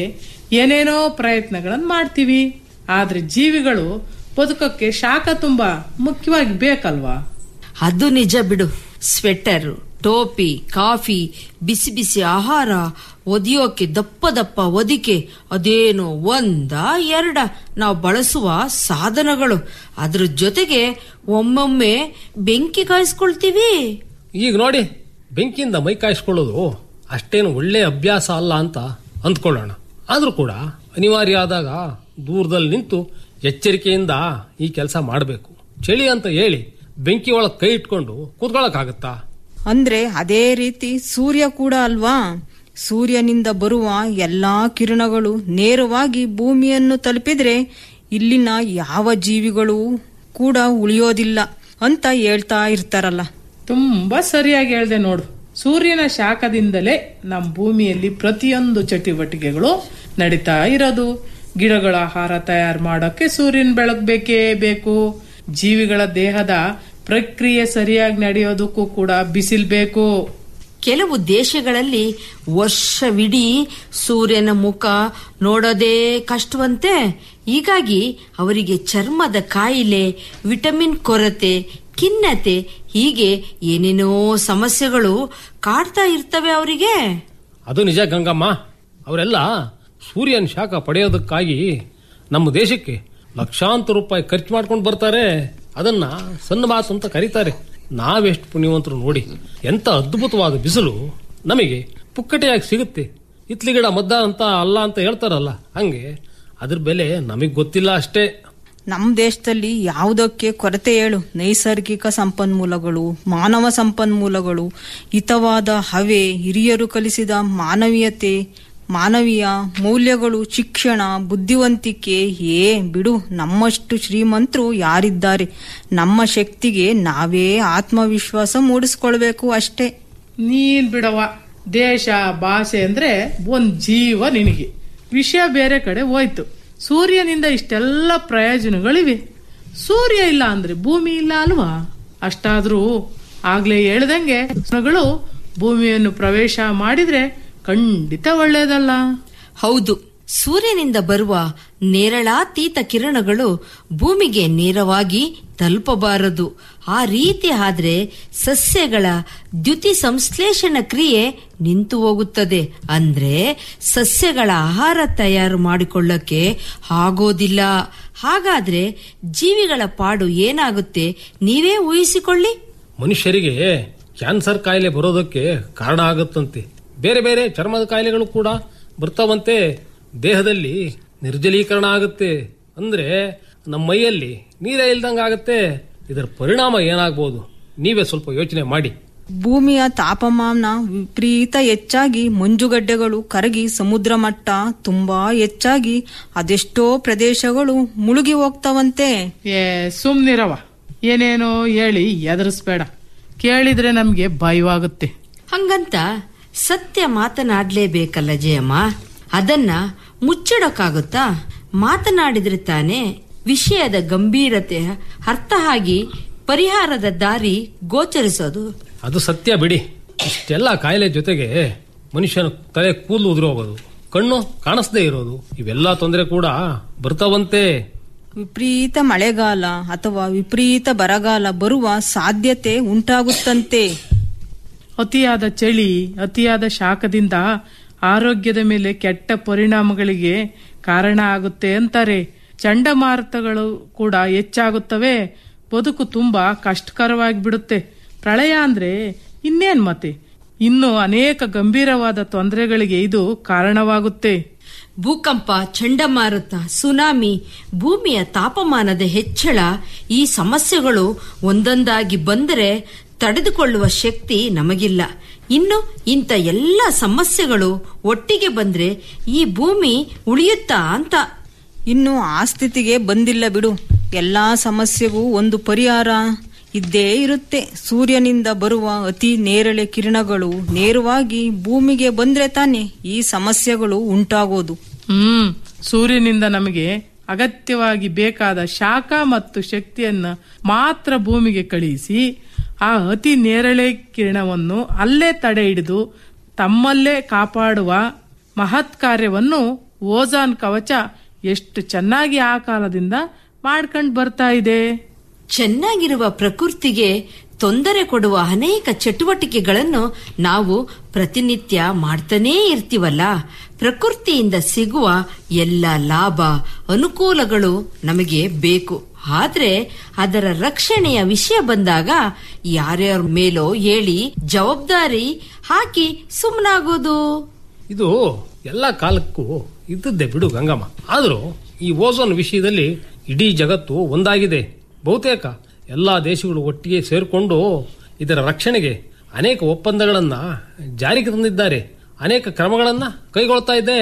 ಏನೇನೋ ಪ್ರಯತ್ನಗಳನ್ನು ಮಾಡ್ತೀವಿ ಆದ್ರೆ ಜೀವಿಗಳು ಬದುಕಕ್ಕೆ ಶಾಖ ತುಂಬಾ ಮುಖ್ಯವಾಗಿ ಬೇಕಲ್ವಾ ಅದು ನಿಜ ಬಿಡು ಸ್ವೆಟರ್ ಟೋಪಿ ಕಾಫಿ ಬಿಸಿ ಬಿಸಿ ಆಹಾರ ಒದಿಯೋಕೆ ದಪ್ಪ ದಪ್ಪ ಒದಿಕೆ ಅದೇನೋ ಒಂದ ಎರಡ ನಾವು ಬಳಸುವ ಸಾಧನಗಳು ಅದ್ರ ಜೊತೆಗೆ ಒಮ್ಮೊಮ್ಮೆ ಬೆಂಕಿ ಕಾಯಿಸ್ಕೊಳ್ತೀವಿ ಈಗ ನೋಡಿ ಬೆಂಕಿಯಿಂದ ಮೈ ಕಾಯಿಸ್ಕೊಳ್ಳೋದು ಅಷ್ಟೇನು ಒಳ್ಳೆ ಅಭ್ಯಾಸ ಅಲ್ಲ ಅಂತ ಅಂದ್ಕೊಳ್ಳೋಣ ಆದ್ರೂ ಕೂಡ ಅನಿವಾರ್ಯ ಆದಾಗ ದೂರದಲ್ಲಿ ನಿಂತು ಎಚ್ಚರಿಕೆಯಿಂದ ಈ ಕೆಲಸ ಮಾಡಬೇಕು ಚಳಿ ಅಂತ ಹೇಳಿ ಬೆಂಕಿ ಒಳಗೆ ಕೈ ಇಟ್ಕೊಂಡು ಕೂತ್ಕೊಳ್ಳೋಕ್ಕಾಗತ್ತಾ ಅಂದ್ರೆ ಅದೇ ರೀತಿ ಸೂರ್ಯ ಕೂಡ ಅಲ್ವಾ ಸೂರ್ಯನಿಂದ ಬರುವ ಎಲ್ಲಾ ಕಿರಣಗಳು ನೇರವಾಗಿ ಭೂಮಿಯನ್ನು ತಲುಪಿದ್ರೆ ಇಲ್ಲಿನ ಯಾವ ಜೀವಿಗಳು ಕೂಡ ಉಳಿಯೋದಿಲ್ಲ ಅಂತ ಹೇಳ್ತಾ ಇರ್ತಾರಲ್ಲ ತುಂಬಾ ಸರಿಯಾಗಿ ಹೇಳ್ದೆ ನೋಡು ಸೂರ್ಯನ ಶಾಖದಿಂದಲೇ ನಮ್ಮ ಭೂಮಿಯಲ್ಲಿ ಪ್ರತಿಯೊಂದು ಚಟುವಟಿಕೆಗಳು ನಡೀತಾ ಇರೋದು ಗಿಡಗಳ ಆಹಾರ ತಯಾರು ಮಾಡೋಕೆ ಸೂರ್ಯನ ಬೆಳಕು ಬೇಕೇ ಬೇಕು ಜೀವಿಗಳ ದೇಹದ ಪ್ರಕ್ರಿಯೆ ಸರಿಯಾಗಿ ನಡೆಯೋದಕ್ಕೂ ಕೂಡ ಬಿಸಿಲು ಬೇಕು ಕೆಲವು ದೇಶಗಳಲ್ಲಿ ವರ್ಷವಿಡೀ ಸೂರ್ಯನ ಮುಖ ನೋಡೋದೇ ಕಷ್ಟವಂತೆ ಹೀಗಾಗಿ ಅವರಿಗೆ ಚರ್ಮದ ಕಾಯಿಲೆ ವಿಟಮಿನ್ ಕೊರತೆ ಖಿನ್ನತೆ ಹೀಗೆ ಏನೇನೋ ಸಮಸ್ಯೆಗಳು ಕಾಡ್ತಾ ಇರ್ತವೆ ಅವರಿಗೆ ಅದು ನಿಜ ಗಂಗಮ್ಮ ಅವರೆಲ್ಲ ಸೂರ್ಯನ ಶಾಖ ಪಡೆಯೋದಕ್ಕಾಗಿ ನಮ್ಮ ದೇಶಕ್ಕೆ ಲಕ್ಷಾಂತರ ರೂಪಾಯಿ ಖರ್ಚು ಮಾಡ್ಕೊಂಡು ಬರ್ತಾರೆ ಅದನ್ನ ಸಣ್ಣ ಮಾತು ಅಂತ ಕರೀತಾರೆ ನಾವೆಷ್ಟು ಪುಣ್ಯವಂತರು ನೋಡಿ ಎಂತ ಅದ್ಭುತವಾದ ಬಿಸಿಲು ನಮಗೆ ಪುಕ್ಕಟೆಯಾಗಿ ಸಿಗುತ್ತೆ ಇತ್ಲಿ ಗಿಡ ಮದ್ದ ಅಂತ ಅಲ್ಲ ಅಂತ ಹೇಳ್ತಾರಲ್ಲ ಹಂಗೆ ಅದ್ರ ಬೆಲೆ ನಮಗ್ ಗೊತ್ತಿಲ್ಲ ಅಷ್ಟೇ ನಮ್ಮ ದೇಶದಲ್ಲಿ ಯಾವುದಕ್ಕೆ ಕೊರತೆ ಹೇಳು ನೈಸರ್ಗಿಕ ಸಂಪನ್ಮೂಲಗಳು ಮಾನವ ಸಂಪನ್ಮೂಲಗಳು ಹಿತವಾದ ಹವೆ ಹಿರಿಯರು ಕಲಿಸಿದ ಮಾನವೀಯತೆ ಮಾನವೀಯ ಮೌಲ್ಯಗಳು ಶಿಕ್ಷಣ ಬುದ್ಧಿವಂತಿಕೆ ಏ ಬಿಡು ನಮ್ಮಷ್ಟು ಶ್ರೀಮಂತರು ಯಾರಿದ್ದಾರೆ ನಮ್ಮ ಶಕ್ತಿಗೆ ನಾವೇ ಆತ್ಮವಿಶ್ವಾಸ ಮೂಡಿಸ್ಕೊಳ್ಬೇಕು ಅಷ್ಟೇ ನೀನ್ ಬಿಡವ ದೇಶ ಭಾಷೆ ಅಂದ್ರೆ ಒಂದ್ ಜೀವ ನಿನಗೆ ವಿಷಯ ಬೇರೆ ಕಡೆ ಹೋಯ್ತು ಸೂರ್ಯನಿಂದ ಇಷ್ಟೆಲ್ಲ ಪ್ರಯೋಜನಗಳಿವೆ ಸೂರ್ಯ ಇಲ್ಲ ಅಂದ್ರೆ ಭೂಮಿ ಇಲ್ಲ ಅಲ್ವಾ ಅಷ್ಟಾದ್ರೂ ಆಗ್ಲೇ ಹೇಳ್ದಂಗೆ ಗಳು ಭೂಮಿಯನ್ನು ಪ್ರವೇಶ ಮಾಡಿದ್ರೆ ಖಂಡಿತ ಒಳ್ಳೇದಲ್ಲ ಹೌದು ಸೂರ್ಯನಿಂದ ಬರುವ ನೇರಳಾತೀತ ಕಿರಣಗಳು ಭೂಮಿಗೆ ನೇರವಾಗಿ ತಲುಪಬಾರದು ಆ ರೀತಿ ಆದ್ರೆ ಸಸ್ಯಗಳ ದ್ಯುತಿ ಸಂಶ್ಲೇಷಣ ಕ್ರಿಯೆ ನಿಂತು ಹೋಗುತ್ತದೆ ಅಂದ್ರೆ ಸಸ್ಯಗಳ ಆಹಾರ ತಯಾರು ಮಾಡಿಕೊಳ್ಳಕ್ಕೆ ಆಗೋದಿಲ್ಲ ಹಾಗಾದ್ರೆ ಜೀವಿಗಳ ಪಾಡು ಏನಾಗುತ್ತೆ ನೀವೇ ಊಹಿಸಿಕೊಳ್ಳಿ ಮನುಷ್ಯರಿಗೆ ಕ್ಯಾನ್ಸರ್ ಕಾಯಿಲೆ ಬರೋದಕ್ಕೆ ಕಾರಣ ಆಗುತ್ತಂತೆ ಬೇರೆ ಬೇರೆ ಚರ್ಮದ ಕಾಯಿಲೆಗಳು ಕೂಡ ಬರ್ತಾವಂತೆ ದೇಹದಲ್ಲಿ ನಿರ್ಜಲೀಕರಣ ಆಗುತ್ತೆ ಅಂದ್ರೆ ನಮ್ಮ ಮೈಯಲ್ಲಿ ನೀರೇ ಇಲ್ದಂಗ ಆಗುತ್ತೆ ಇದರ ಪರಿಣಾಮ ಏನಾಗ್ಬೋದು ನೀವೇ ಸ್ವಲ್ಪ ಯೋಚನೆ ಮಾಡಿ ಭೂಮಿಯ ತಾಪಮಾನ ವಿಪರೀತ ಹೆಚ್ಚಾಗಿ ಮಂಜುಗಡ್ಡೆಗಳು ಕರಗಿ ಸಮುದ್ರ ಮಟ್ಟ ತುಂಬಾ ಹೆಚ್ಚಾಗಿ ಅದೆಷ್ಟೋ ಪ್ರದೇಶಗಳು ಮುಳುಗಿ ಹೋಗ್ತಾವಂತೆ ಏ ಸುಮ್ನಿರವ ಏನೇನೋ ಹೇಳಿ ಎದುರಿಸ್ಬೇಡ ಕೇಳಿದ್ರೆ ನಮ್ಗೆ ಭಯವಾಗುತ್ತೆ ಹಂಗಂತ ಸತ್ಯ ಮಾತನಾಡ್ಲೇಬೇಕಲ್ಲ ಜಯಮ್ಮ ಅದನ್ನ ಮುಚ್ಚಿಡೋಕ್ಕಾಗುತ್ತಾ ಮಾತನಾಡಿದ್ರೆ ತಾನೇ ವಿಷಯದ ಗಂಭೀರತೆ ಅರ್ಥ ಆಗಿ ಪರಿಹಾರದ ದಾರಿ ಗೋಚರಿಸೋದು ಅದು ಸತ್ಯ ಬಿಡಿ ಇಷ್ಟೆಲ್ಲ ಕಾಯಿಲೆ ಜೊತೆಗೆ ಮನುಷ್ಯನ ತಲೆ ಕೂದಲು ಉದುರೋಗೋದು ಕಣ್ಣು ಕಾಣಿಸದೇ ಇರೋದು ಇವೆಲ್ಲ ತೊಂದರೆ ಕೂಡ ಬರ್ತಾವಂತೆ ವಿಪರೀತ ಮಳೆಗಾಲ ಅಥವಾ ವಿಪರೀತ ಬರಗಾಲ ಬರುವ ಸಾಧ್ಯತೆ ಉಂಟಾಗುತ್ತಂತೆ ಅತಿಯಾದ ಚಳಿ ಅತಿಯಾದ ಶಾಖದಿಂದ ಆರೋಗ್ಯದ ಮೇಲೆ ಕೆಟ್ಟ ಪರಿಣಾಮಗಳಿಗೆ ಕಾರಣ ಆಗುತ್ತೆ ಅಂತಾರೆ ಚಂಡಮಾರುತಗಳು ಕೂಡ ಹೆಚ್ಚಾಗುತ್ತವೆ ಬದುಕು ತುಂಬಾ ಕಷ್ಟಕರವಾಗಿ ಬಿಡುತ್ತೆ ಪ್ರಳಯ ಅಂದ್ರೆ ಇನ್ನೇನ್ ಮತ್ತೆ ಇನ್ನು ಅನೇಕ ಗಂಭೀರವಾದ ತೊಂದರೆಗಳಿಗೆ ಇದು ಕಾರಣವಾಗುತ್ತೆ ಭೂಕಂಪ ಚಂಡಮಾರುತ ಸುನಾಮಿ ಭೂಮಿಯ ತಾಪಮಾನದ ಹೆಚ್ಚಳ ಈ ಸಮಸ್ಯೆಗಳು ಒಂದೊಂದಾಗಿ ಬಂದರೆ ತಡೆದುಕೊಳ್ಳುವ ಶಕ್ತಿ ನಮಗಿಲ್ಲ ಇನ್ನು ಇಂಥ ಎಲ್ಲ ಸಮಸ್ಯೆಗಳು ಒಟ್ಟಿಗೆ ಬಂದ್ರೆ ಈ ಭೂಮಿ ಉಳಿಯುತ್ತಾ ಅಂತ ಇನ್ನು ಆ ಸ್ಥಿತಿಗೆ ಬಂದಿಲ್ಲ ಬಿಡು ಎಲ್ಲಾ ಸಮಸ್ಯೆಗೂ ಒಂದು ಪರಿಹಾರ ಇದ್ದೇ ಇರುತ್ತೆ ಸೂರ್ಯನಿಂದ ಬರುವ ಅತಿ ನೇರಳೆ ಕಿರಣಗಳು ನೇರವಾಗಿ ಭೂಮಿಗೆ ಬಂದ್ರೆ ತಾನೆ ಈ ಸಮಸ್ಯೆಗಳು ಉಂಟಾಗೋದು ಹ್ಮ್ ಸೂರ್ಯನಿಂದ ನಮಗೆ ಅಗತ್ಯವಾಗಿ ಬೇಕಾದ ಶಾಖ ಮತ್ತು ಶಕ್ತಿಯನ್ನ ಮಾತ್ರ ಭೂಮಿಗೆ ಕಳುಹಿಸಿ ಆ ಅತಿ ನೇರಳೆ ಕಿರಣವನ್ನು ಅಲ್ಲೇ ತಡೆ ಹಿಡಿದು ತಮ್ಮಲ್ಲೇ ಕಾಪಾಡುವ ಮಹತ್ ಕಾರ್ಯವನ್ನು ಓಜಾನ್ ಕವಚ ಎಷ್ಟು ಚೆನ್ನಾಗಿ ಆ ಕಾಲದಿಂದ ಮಾಡ್ಕೊಂಡು ಬರ್ತಾ ಇದೆ ಚೆನ್ನಾಗಿರುವ ಪ್ರಕೃತಿಗೆ ತೊಂದರೆ ಕೊಡುವ ಅನೇಕ ಚಟುವಟಿಕೆಗಳನ್ನು ನಾವು ಪ್ರತಿನಿತ್ಯ ಮಾಡ್ತಾನೇ ಇರ್ತೀವಲ್ಲ ಪ್ರಕೃತಿಯಿಂದ ಸಿಗುವ ಎಲ್ಲ ಲಾಭ ಅನುಕೂಲಗಳು ನಮಗೆ ಬೇಕು ಆದ್ರೆ ಅದರ ರಕ್ಷಣೆಯ ವಿಷಯ ಬಂದಾಗ ಯಾರ್ಯಾರ ಮೇಲೋ ಹೇಳಿ ಜವಾಬ್ದಾರಿ ಹಾಕಿ ಸುಮ್ಮನಾಗೋದು ಇದು ಎಲ್ಲ ಕಾಲಕ್ಕೂ ಇದ್ದದ್ದೇ ಬಿಡು ಗಂಗಮ್ಮ ಆದರೂ ಈ ಓಝೋನ್ ವಿಷಯದಲ್ಲಿ ಇಡೀ ಜಗತ್ತು ಒಂದಾಗಿದೆ ಬಹುತೇಕ ಎಲ್ಲಾ ದೇಶಗಳು ಒಟ್ಟಿಗೆ ಸೇರಿಕೊಂಡು ಇದರ ರಕ್ಷಣೆಗೆ ಅನೇಕ ಒಪ್ಪಂದಗಳನ್ನ ಜಾರಿಗೆ ತಂದಿದ್ದಾರೆ ಅನೇಕ ಕ್ರಮಗಳನ್ನ ಕೈಗೊಳ್ತಾ ಇದೆ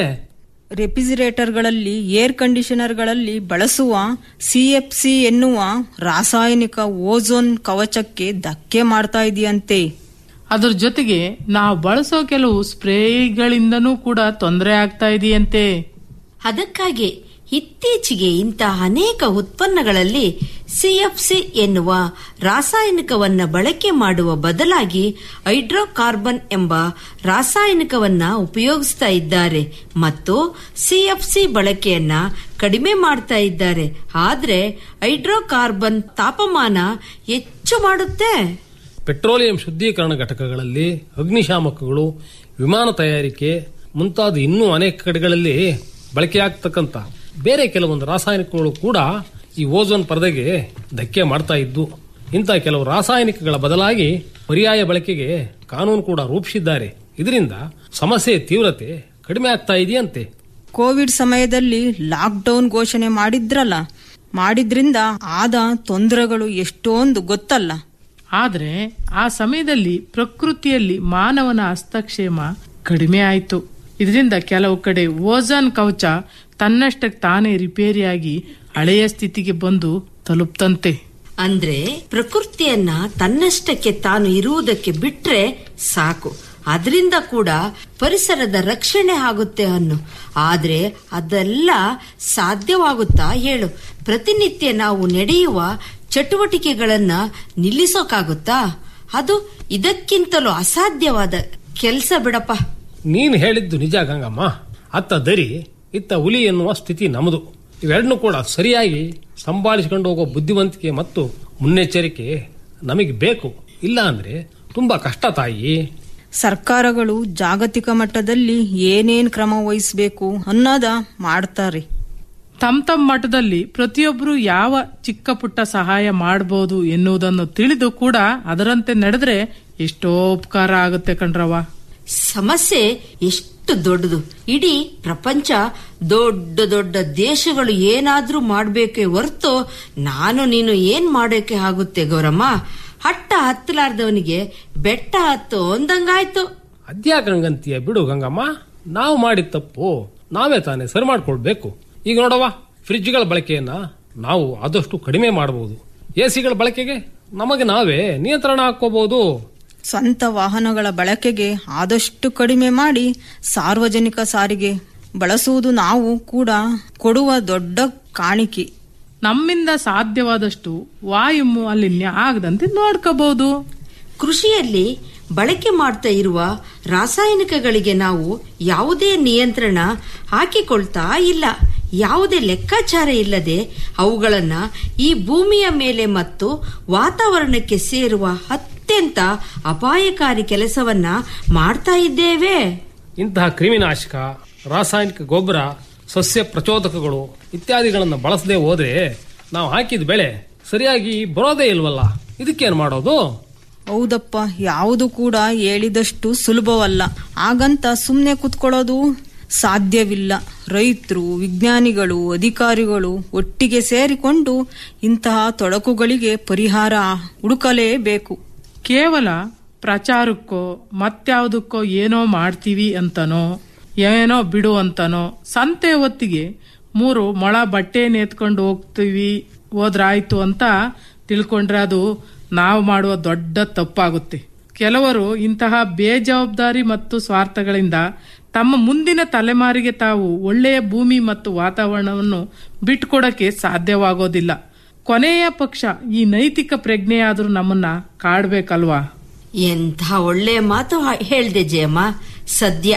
ರೆಫ್ರಿಜಿರೇಟರ್ಗಳಲ್ಲಿ ಏರ್ ಕಂಡೀಷನರ್ಗಳಲ್ಲಿ ಬಳಸುವ ಸಿಎಫ್ಸಿ ಎನ್ನುವ ರಾಸಾಯನಿಕ ಓಝೋನ್ ಕವಚಕ್ಕೆ ಧಕ್ಕೆ ಮಾಡ್ತಾ ಇದೆಯಂತೆ ಅದ್ರ ಜೊತೆಗೆ ನಾವು ಬಳಸೋ ಕೆಲವು ಸ್ಪ್ರೇಗಳಿಂದನೂ ಕೂಡ ತೊಂದರೆ ಆಗ್ತಾ ಇದೆಯಂತೆ ಅದಕ್ಕಾಗಿ ಇತ್ತೀಚೆಗೆ ಇಂತಹ ಅನೇಕ ಉತ್ಪನ್ನಗಳಲ್ಲಿ ಸಿಎಫ್ಸಿ ಎನ್ನುವ ರಾಸಾಯನಿಕವನ್ನ ಬಳಕೆ ಮಾಡುವ ಬದಲಾಗಿ ಹೈಡ್ರೋಕಾರ್ಬನ್ ಎಂಬ ರಾಸಾಯನಿಕವನ್ನ ಉಪಯೋಗಿಸ್ತಾ ಇದ್ದಾರೆ ಮತ್ತು ಸಿಎಫ್ಸಿ ಬಳಕೆಯನ್ನ ಕಡಿಮೆ ಮಾಡ್ತಾ ಇದ್ದಾರೆ ಆದ್ರೆ ಹೈಡ್ರೋಕಾರ್ಬನ್ ತಾಪಮಾನ ಹೆಚ್ಚು ಮಾಡುತ್ತೆ ಪೆಟ್ರೋಲಿಯಂ ಶುದ್ಧೀಕರಣ ಘಟಕಗಳಲ್ಲಿ ಅಗ್ನಿಶಾಮಕಗಳು ವಿಮಾನ ತಯಾರಿಕೆ ಮುಂತಾದ ಇನ್ನೂ ಅನೇಕ ಕಡೆಗಳಲ್ಲಿ ಬಳಕೆಯಾಗ್ತಕ್ಕಂಥ ಬೇರೆ ಕೆಲವೊಂದು ರಾಸಾಯನಿಕಗಳು ಕೂಡ ಈ ಓಝೋನ್ ಪರದೆಗೆ ಧಕ್ಕೆ ಮಾಡ್ತಾ ಇದ್ದು ಇಂಥ ಕೆಲವು ರಾಸಾಯನಿಕಗಳ ಬದಲಾಗಿ ಪರ್ಯಾಯ ಬಳಕೆಗೆ ಕಾನೂನು ಕೂಡ ರೂಪಿಸಿದ್ದಾರೆ ಇದರಿಂದ ಸಮಸ್ಯೆ ತೀವ್ರತೆ ಕಡಿಮೆ ಆಗ್ತಾ ಇದೆಯಂತೆ ಕೋವಿಡ್ ಸಮಯದಲ್ಲಿ ಲಾಕ್ಡೌನ್ ಘೋಷಣೆ ಮಾಡಿದ್ರಲ್ಲ ಮಾಡಿದ್ರಿಂದ ಆದ ತೊಂದರೆಗಳು ಎಷ್ಟೊಂದು ಗೊತ್ತಲ್ಲ ಆದ್ರೆ ಆ ಸಮಯದಲ್ಲಿ ಪ್ರಕೃತಿಯಲ್ಲಿ ಮಾನವನ ಹಸ್ತಕ್ಷೇಮ ಕಡಿಮೆ ಆಯಿತು ಇದರಿಂದ ಕೆಲವು ಕಡೆ ಓಜಾನ್ ಕವಚ ತನ್ನಷ್ಟಕ್ಕೆ ತಾನೇ ರಿಪೇರಿಯಾಗಿ ಹಳೆಯ ಸ್ಥಿತಿಗೆ ಬಂದು ತಲುಪ್ತಂತೆ ಅಂದ್ರೆ ಪ್ರಕೃತಿಯನ್ನ ತನ್ನಷ್ಟಕ್ಕೆ ತಾನು ಇರುವುದಕ್ಕೆ ಬಿಟ್ರೆ ಸಾಕು ಅದರಿಂದ ಕೂಡ ಪರಿಸರದ ರಕ್ಷಣೆ ಆಗುತ್ತೆ ಅನ್ನು ಆದ್ರೆ ಅದೆಲ್ಲ ಸಾಧ್ಯವಾಗುತ್ತಾ ಹೇಳು ಪ್ರತಿನಿತ್ಯ ನಾವು ನಡೆಯುವ ಚಟುವಟಿಕೆಗಳನ್ನ ನಿಲ್ಲಿಸೋಕಾಗುತ್ತಾ ಅದು ಇದಕ್ಕಿಂತಲೂ ಅಸಾಧ್ಯವಾದ ಕೆಲಸ ಬಿಡಪ್ಪ ನೀನು ಹೇಳಿದ್ದು ನಿಜ ಗಂಗಮ್ಮ ಅತ್ತ ದರಿ ಇತ್ತ ಹುಲಿ ಎನ್ನುವ ಸ್ಥಿತಿ ನಮ್ಮದು ಇವೆರಡನ್ನೂ ಕೂಡ ಸರಿಯಾಗಿ ಸಂಭಾಳಿಸಿಕೊಂಡು ಹೋಗೋ ಬುದ್ಧಿವಂತಿಕೆ ಮತ್ತು ಮುನ್ನೆಚ್ಚರಿಕೆ ನಮಗೆ ಬೇಕು ಇಲ್ಲ ಅಂದ್ರೆ ತುಂಬಾ ಕಷ್ಟ ತಾಯಿ ಸರ್ಕಾರಗಳು ಜಾಗತಿಕ ಮಟ್ಟದಲ್ಲಿ ಏನೇನ್ ಕ್ರಮ ವಹಿಸಬೇಕು ಅನ್ನೋದ ಮಾಡ್ತಾರೆ ತಮ್ಮ ತಮ್ಮ ಮಟ್ಟದಲ್ಲಿ ಪ್ರತಿಯೊಬ್ಬರು ಯಾವ ಚಿಕ್ಕ ಪುಟ್ಟ ಸಹಾಯ ಮಾಡಬಹುದು ಎನ್ನುವುದನ್ನು ತಿಳಿದು ಕೂಡ ಅದರಂತೆ ನಡೆದ್ರೆ ಎಷ್ಟೋ ಉಪಕಾರ ಆಗುತ್ತೆ ಕಣ್ರವ ಸಮಸ್ಯೆ ಎಷ್ಟು ದೊಡ್ಡದು ಇಡೀ ಪ್ರಪಂಚ ದೊಡ್ಡ ದೊಡ್ಡ ದೇಶಗಳು ಏನಾದ್ರೂ ಮಾಡ್ಬೇಕೆ ಹೊರತು ನಾನು ನೀನು ಏನ್ ಮಾಡೋಕೆ ಆಗುತ್ತೆ ಗೌರಮ್ಮ ಹಟ್ಟ ಹತ್ತಲಾರ್ದವನಿಗೆ ಬೆಟ್ಟ ಹತ್ತು ಒಂದಂಗಾಯ್ತು ಅದ್ಯಾಕಂಗಂತೀಯ ಬಿಡು ಗಂಗಮ್ಮ ನಾವು ಮಾಡಿದ ತಪ್ಪು ನಾವೇ ತಾನೇ ಸರಿ ಮಾಡ್ಕೊಳ್ಬೇಕು ಈಗ ನೋಡವ್ವ ಫ್ರಿಡ್ಜ್ಗಳ ಬಳಕೆಯನ್ನ ನಾವು ಆದಷ್ಟು ಕಡಿಮೆ ಮಾಡಬಹುದು ಎಸಿಗಳ ಬಳಕೆಗೆ ನಮಗೆ ನಾವೇ ನಿಯಂತ್ರಣ ಹಾಕೋಬಹುದು ಸ್ವಂತ ವಾಹನಗಳ ಬಳಕೆಗೆ ಆದಷ್ಟು ಕಡಿಮೆ ಮಾಡಿ ಸಾರ್ವಜನಿಕ ಸಾರಿಗೆ ಬಳಸುವುದು ನಾವು ಕೂಡ ಕೊಡುವ ದೊಡ್ಡ ಕಾಣಿಕೆ ನಮ್ಮಿಂದ ಸಾಧ್ಯವಾದಷ್ಟು ವಾಯು ಮಾಲಿನ್ಯ ಆಗದಂತೆ ನೋಡ್ಕೋಬಹುದು ಕೃಷಿಯಲ್ಲಿ ಬಳಕೆ ಮಾಡ್ತಾ ಇರುವ ರಾಸಾಯನಿಕಗಳಿಗೆ ನಾವು ಯಾವುದೇ ನಿಯಂತ್ರಣ ಹಾಕಿಕೊಳ್ತಾ ಇಲ್ಲ ಯಾವುದೇ ಲೆಕ್ಕಾಚಾರ ಇಲ್ಲದೆ ಅವುಗಳನ್ನ ಈ ಭೂಮಿಯ ಮೇಲೆ ಮತ್ತು ವಾತಾವರಣಕ್ಕೆ ಸೇರುವ ಅತ್ಯಂತ ಅಪಾಯಕಾರಿ ಕೆಲಸವನ್ನ ಮಾಡ್ತಾ ಇದ್ದೇವೆ ಇಂತಹ ಕ್ರಿಮಿನಾಶಕ ರಾಸಾಯನಿಕ ಗೊಬ್ಬರ ಸಸ್ಯ ಪ್ರಚೋದಕಗಳು ಇತ್ಯಾದಿಗಳನ್ನು ಬಳಸದೆ ಹೋದ್ರೆ ನಾವು ಹಾಕಿದ ಬೆಳೆ ಸರಿಯಾಗಿ ಬರೋದೇ ಇಲ್ವಲ್ಲ ಇದಕ್ಕೇನು ಮಾಡೋದು ಹೌದಪ್ಪ ಯಾವುದು ಕೂಡ ಹೇಳಿದಷ್ಟು ಸುಲಭವಲ್ಲ ಆಗಂತ ಸುಮ್ಮನೆ ಕುತ್ಕೊಳ್ಳೋದು ಸಾಧ್ಯವಿಲ್ಲ ರೈತರು ವಿಜ್ಞಾನಿಗಳು ಅಧಿಕಾರಿಗಳು ಒಟ್ಟಿಗೆ ಸೇರಿಕೊಂಡು ಇಂತಹ ತೊಡಕುಗಳಿಗೆ ಪರಿಹಾರ ಹುಡುಕಲೇಬೇಕು ಕೇವಲ ಪ್ರಚಾರಕ್ಕೋ ಮತ್ಯಾವುದಕ್ಕೋ ಏನೋ ಮಾಡ್ತೀವಿ ಅಂತನೋ ಏನೋ ಬಿಡು ಅಂತನೋ ಸಂತೆ ಹೊತ್ತಿಗೆ ಮೂರು ಮೊಳ ಬಟ್ಟೆ ನೇತ್ಕೊಂಡು ಹೋಗ್ತೀವಿ ಹೋದ್ರಾಯ್ತು ಅಂತ ತಿಳ್ಕೊಂಡ್ರೆ ಅದು ನಾವು ಮಾಡುವ ದೊಡ್ಡ ತಪ್ಪಾಗುತ್ತೆ ಕೆಲವರು ಇಂತಹ ಬೇಜವಾಬ್ದಾರಿ ಮತ್ತು ಸ್ವಾರ್ಥಗಳಿಂದ ತಮ್ಮ ಮುಂದಿನ ತಲೆಮಾರಿಗೆ ತಾವು ಒಳ್ಳೆಯ ಭೂಮಿ ಮತ್ತು ವಾತಾವರಣವನ್ನು ಬಿಟ್ಕೊಡಕ್ಕೆ ಸಾಧ್ಯವಾಗೋದಿಲ್ಲ ಕೊನೆಯ ಪಕ್ಷ ಈ ನೈತಿಕ ಪ್ರಜ್ಞೆಯಾದ್ರೂ ನಮ್ಮನ್ನ ಕಾಡ್ಬೇಕಲ್ವಾ ಎಂಥ ಒಳ್ಳೆಯ ಮಾತು ಹ- ಹೇಳ್ದೆ ಜಯಮ್ಮ ಸದ್ಯ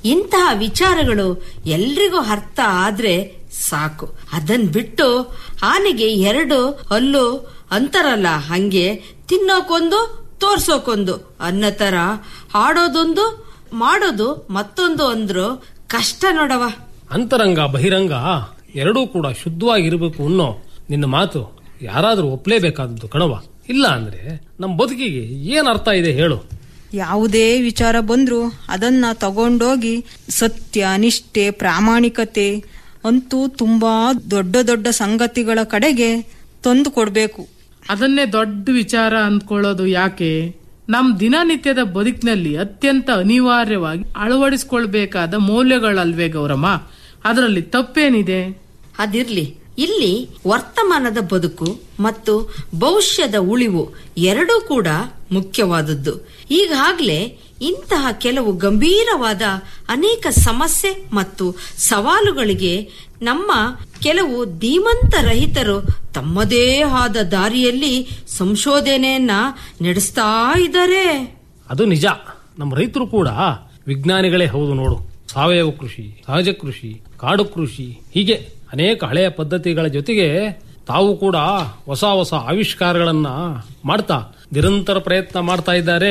ಇಂತಹ ವಿಚಾರಗಳು ಎಲ್ರಿಗೂ ಅರ್ಥ ಆದ್ರೆ ಸಾಕು ಅದನ್ ಬಿಟ್ಟು ಆನೆಗೆ ಎರಡು ಹಲ್ಲು ಅಂತಾರಲ್ಲ ಹಂಗೆ ತಿನ್ನೋಕೊಂದು ತೋರ್ಸೋಕೊಂದು ಅನ್ನೋ ತರ ಆಡೋದೊಂದು ಮಾಡೋದು ಮತ್ತೊಂದು ಅಂದ್ರು ಕಷ್ಟ ನೋಡವ ಅಂತರಂಗ ಬಹಿರಂಗ ಎರಡೂ ಕೂಡ ಶುದ್ಧವಾಗಿರಬೇಕು ಅನ್ನೋ ನಿನ್ನ ಮಾತು ಯಾರಾದ್ರೂ ಒಪ್ಲೇಬೇಕಾದದ್ದು ಕಣವ ಇಲ್ಲ ಅಂದ್ರೆ ನಮ್ಮ ಬದುಕಿಗೆ ಏನ್ ಅರ್ಥ ಇದೆ ಹೇಳು ಯಾವುದೇ ವಿಚಾರ ಬಂದ್ರೂ ಅದನ್ನ ತಗೊಂಡೋಗಿ ಸತ್ಯ ನಿಷ್ಠೆ ಪ್ರಾಮಾಣಿಕತೆ ಅಂತೂ ತುಂಬಾ ದೊಡ್ಡ ದೊಡ್ಡ ಸಂಗತಿಗಳ ಕಡೆಗೆ ತಂದು ಕೊಡ್ಬೇಕು ಅದನ್ನೇ ದೊಡ್ಡ ವಿಚಾರ ಅಂದ್ಕೊಳ್ಳೋದು ಯಾಕೆ ನಮ್ ದಿನನಿತ್ಯದ ಬದುಕಿನಲ್ಲಿ ಅತ್ಯಂತ ಅನಿವಾರ್ಯವಾಗಿ ಅಳವಡಿಸಿಕೊಳ್ಬೇಕಾದ ಮೌಲ್ಯಗಳಲ್ವೇ ಗೌರಮ್ಮ ಅದರಲ್ಲಿ ತಪ್ಪೇನಿದೆ ಅದಿರ್ಲಿ ಇಲ್ಲಿ ವರ್ತಮಾನದ ಬದುಕು ಮತ್ತು ಭವಿಷ್ಯದ ಉಳಿವು ಎರಡೂ ಕೂಡ ಮುಖ್ಯವಾದದ್ದು ಈಗಾಗಲೇ ಇಂತಹ ಕೆಲವು ಗಂಭೀರವಾದ ಅನೇಕ ಸಮಸ್ಯೆ ಮತ್ತು ಸವಾಲುಗಳಿಗೆ ನಮ್ಮ ಕೆಲವು ಧೀಮಂತ ರಹಿತರು ತಮ್ಮದೇ ಆದ ದಾರಿಯಲ್ಲಿ ಸಂಶೋಧನೆಯನ್ನ ನಡೆಸ್ತಾ ಇದ್ದಾರೆ ಅದು ನಿಜ ನಮ್ಮ ರೈತರು ಕೂಡ ವಿಜ್ಞಾನಿಗಳೇ ಹೌದು ನೋಡು ಸಾವಯವ ಕೃಷಿ ಸಹಜ ಕೃಷಿ ಕಾಡು ಕೃಷಿ ಹೀಗೆ ಅನೇಕ ಹಳೆಯ ಪದ್ಧತಿಗಳ ಜೊತೆಗೆ ತಾವು ಕೂಡ ಹೊಸ ಹೊಸ ಆವಿಷ್ಕಾರಗಳನ್ನ ಮಾಡ್ತಾ ನಿರಂತರ ಪ್ರಯತ್ನ ಮಾಡ್ತಾ ಇದ್ದಾರೆ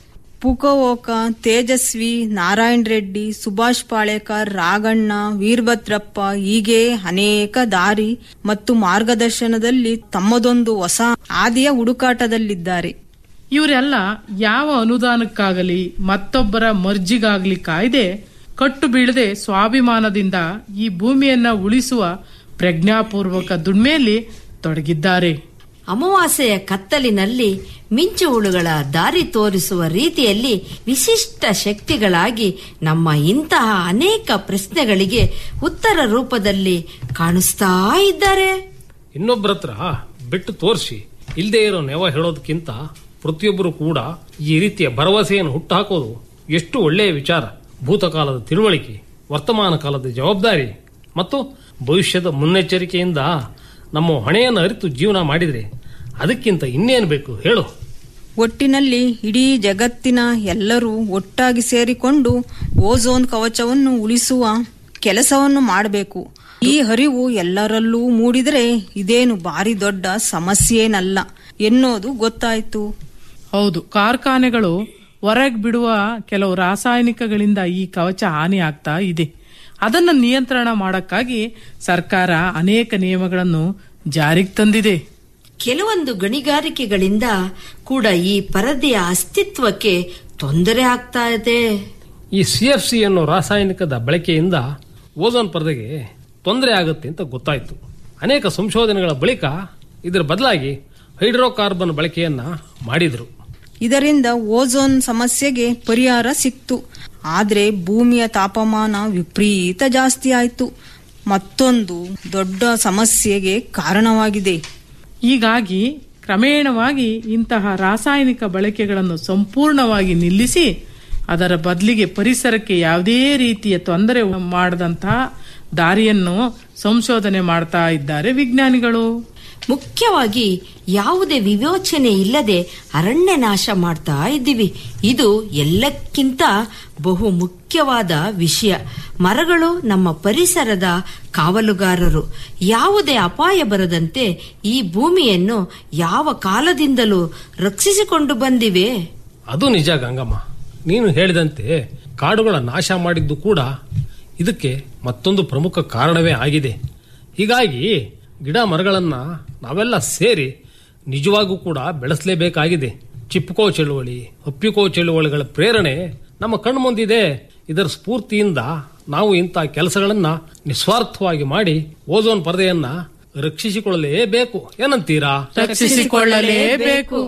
ಪುಕವೋಕ ತೇಜಸ್ವಿ ನಾರಾಯಣ್ ರೆಡ್ಡಿ ಸುಭಾಷ್ ಪಾಳೇಕರ್ ರಾಗಣ್ಣ ವೀರಭದ್ರಪ್ಪ ಹೀಗೆ ಅನೇಕ ದಾರಿ ಮತ್ತು ಮಾರ್ಗದರ್ಶನದಲ್ಲಿ ತಮ್ಮದೊಂದು ಹೊಸ ಆದಿಯ ಹುಡುಕಾಟದಲ್ಲಿದ್ದಾರೆ ಇವರೆಲ್ಲ ಯಾವ ಅನುದಾನಕ್ಕಾಗಲಿ ಮತ್ತೊಬ್ಬರ ಮರ್ಜಿಗಾಗ್ಲಿ ಕಾಯ್ದೆ ಕಟ್ಟು ಬೀಳದೆ ಸ್ವಾಭಿಮಾನದಿಂದ ಈ ಭೂಮಿಯನ್ನ ಉಳಿಸುವ ಪ್ರಜ್ಞಾಪೂರ್ವಕ ದುಡ್ಮೆಯಲ್ಲಿ ತೊಡಗಿದ್ದಾರೆ ಅಮಾವಾಸ್ಯೆಯ ಕತ್ತಲಿನಲ್ಲಿ ಮಿಂಚು ಹುಳುಗಳ ದಾರಿ ತೋರಿಸುವ ರೀತಿಯಲ್ಲಿ ವಿಶಿಷ್ಟ ಶಕ್ತಿಗಳಾಗಿ ನಮ್ಮ ಇಂತಹ ಅನೇಕ ಪ್ರಶ್ನೆಗಳಿಗೆ ಉತ್ತರ ರೂಪದಲ್ಲಿ ಕಾಣಿಸ್ತಾ ಇದ್ದಾರೆ ಇನ್ನೊಬ್ಬರ ಹತ್ರ ಬಿಟ್ಟು ತೋರಿಸಿ ಇಲ್ಲದೆ ಇರೋ ನೆವ ಹೇಳೋದಕ್ಕಿಂತ ಪ್ರತಿಯೊಬ್ಬರು ಕೂಡ ಈ ರೀತಿಯ ಭರವಸೆಯನ್ನು ಹುಟ್ಟುಹಾಕೋದು ಎಷ್ಟು ಒಳ್ಳೆಯ ವಿಚಾರ ಭೂತಕಾಲದ ತಿಳುವಳಿಕೆ ವರ್ತಮಾನ ಕಾಲದ ಜವಾಬ್ದಾರಿ ಮತ್ತು ಭವಿಷ್ಯದ ಮುನ್ನೆಚ್ಚರಿಕೆಯಿಂದ ನಮ್ಮ ಹೊಣೆಯನ್ನು ಅರಿತು ಜೀವನ ಮಾಡಿದ್ರೆ ಅದಕ್ಕಿಂತ ಇನ್ನೇನು ಬೇಕು ಹೇಳು ಒಟ್ಟಿನಲ್ಲಿ ಇಡೀ ಜಗತ್ತಿನ ಎಲ್ಲರೂ ಒಟ್ಟಾಗಿ ಸೇರಿಕೊಂಡು ಓಝೋನ್ ಕವಚವನ್ನು ಉಳಿಸುವ ಕೆಲಸವನ್ನು ಮಾಡಬೇಕು ಈ ಹರಿವು ಎಲ್ಲರಲ್ಲೂ ಮೂಡಿದರೆ ಇದೇನು ಭಾರಿ ದೊಡ್ಡ ಸಮಸ್ಯೆನಲ್ಲ ಎನ್ನೋದು ಗೊತ್ತಾಯ್ತು ಹೌದು ಕಾರ್ಖಾನೆಗಳು ಹೊರಗೆ ಬಿಡುವ ಕೆಲವು ರಾಸಾಯನಿಕಗಳಿಂದ ಈ ಕವಚ ಹಾನಿ ಆಗ್ತಾ ಇದೆ ಅದನ್ನು ನಿಯಂತ್ರಣ ಮಾಡಕ್ಕಾಗಿ ಸರ್ಕಾರ ಅನೇಕ ನಿಯಮಗಳನ್ನು ಜಾರಿಗೆ ತಂದಿದೆ ಕೆಲವೊಂದು ಗಣಿಗಾರಿಕೆಗಳಿಂದ ಕೂಡ ಈ ಪರದೆಯ ಅಸ್ತಿತ್ವಕ್ಕೆ ತೊಂದರೆ ಆಗ್ತಾ ಇದೆ ಈ ಸಿ ಎಫ್ ಸಿ ಅನ್ನೋ ರಾಸಾಯನಿಕದ ಬಳಕೆಯಿಂದ ಓಝೋನ್ ಪರದೆಗೆ ತೊಂದರೆ ಆಗುತ್ತೆ ಅಂತ ಗೊತ್ತಾಯ್ತು ಅನೇಕ ಸಂಶೋಧನೆಗಳ ಬಳಿಕ ಇದರ ಬದಲಾಗಿ ಹೈಡ್ರೋಕಾರ್ಬನ್ ಬಳಕೆಯನ್ನ ಮಾಡಿದ್ರು ಇದರಿಂದ ಓಝೋನ್ ಸಮಸ್ಯೆಗೆ ಪರಿಹಾರ ಸಿಕ್ತು ಆದ್ರೆ ಭೂಮಿಯ ತಾಪಮಾನ ವಿಪರೀತ ಜಾಸ್ತಿ ಆಯ್ತು ಮತ್ತೊಂದು ದೊಡ್ಡ ಸಮಸ್ಯೆಗೆ ಕಾರಣವಾಗಿದೆ ಹೀಗಾಗಿ ಕ್ರಮೇಣವಾಗಿ ಇಂತಹ ರಾಸಾಯನಿಕ ಬಳಕೆಗಳನ್ನು ಸಂಪೂರ್ಣವಾಗಿ ನಿಲ್ಲಿಸಿ ಅದರ ಬದಲಿಗೆ ಪರಿಸರಕ್ಕೆ ಯಾವುದೇ ರೀತಿಯ ತೊಂದರೆ ಮಾಡದಂತಹ ದಾರಿಯನ್ನು ಸಂಶೋಧನೆ ಮಾಡ್ತಾ ಇದ್ದಾರೆ ವಿಜ್ಞಾನಿಗಳು ಮುಖ್ಯವಾಗಿ ಯಾವುದೇ ವಿವೇಚನೆ ಇಲ್ಲದೆ ಅರಣ್ಯ ನಾಶ ಮಾಡ್ತಾ ಇದ್ದೀವಿ ಇದು ಎಲ್ಲಕ್ಕಿಂತ ಬಹು ಮುಖ್ಯವಾದ ವಿಷಯ ಮರಗಳು ನಮ್ಮ ಪರಿಸರದ ಕಾವಲುಗಾರರು ಯಾವುದೇ ಅಪಾಯ ಬರದಂತೆ ಈ ಭೂಮಿಯನ್ನು ಯಾವ ಕಾಲದಿಂದಲೂ ರಕ್ಷಿಸಿಕೊಂಡು ಬಂದಿವೆ ಅದು ನಿಜ ಗಂಗಮ್ಮ ನೀನು ಹೇಳಿದಂತೆ ಕಾಡುಗಳ ನಾಶ ಮಾಡಿದ್ದು ಕೂಡ ಇದಕ್ಕೆ ಮತ್ತೊಂದು ಪ್ರಮುಖ ಕಾರಣವೇ ಆಗಿದೆ ಹೀಗಾಗಿ ಗಿಡ ಮರಗಳನ್ನ ನಾವೆಲ್ಲ ಸೇರಿ ನಿಜವಾಗೂ ಕೂಡ ಬೆಳೆಸಲೇಬೇಕಾಗಿದೆ ಚಿಪ್ಕೋ ಚಳುವಳಿ ಹಪ್ಪಿಕೋ ಚಳುವಳಿಗಳ ಪ್ರೇರಣೆ ನಮ್ಮ ಕಣ್ಮುಂದಿದೆ ಇದರ ಸ್ಫೂರ್ತಿಯಿಂದ ನಾವು ಇಂಥ ಕೆಲಸಗಳನ್ನ ನಿಸ್ವಾರ್ಥವಾಗಿ ಮಾಡಿ ಓಝೋನ್ ಪರದೆಯನ್ನ ರಕ್ಷಿಸಿಕೊಳ್ಳಲೇಬೇಕು ಏನಂತೀರಾ ರಕ್ಷಿಸಿಕೊಳ್ಳಲೇಬೇಕು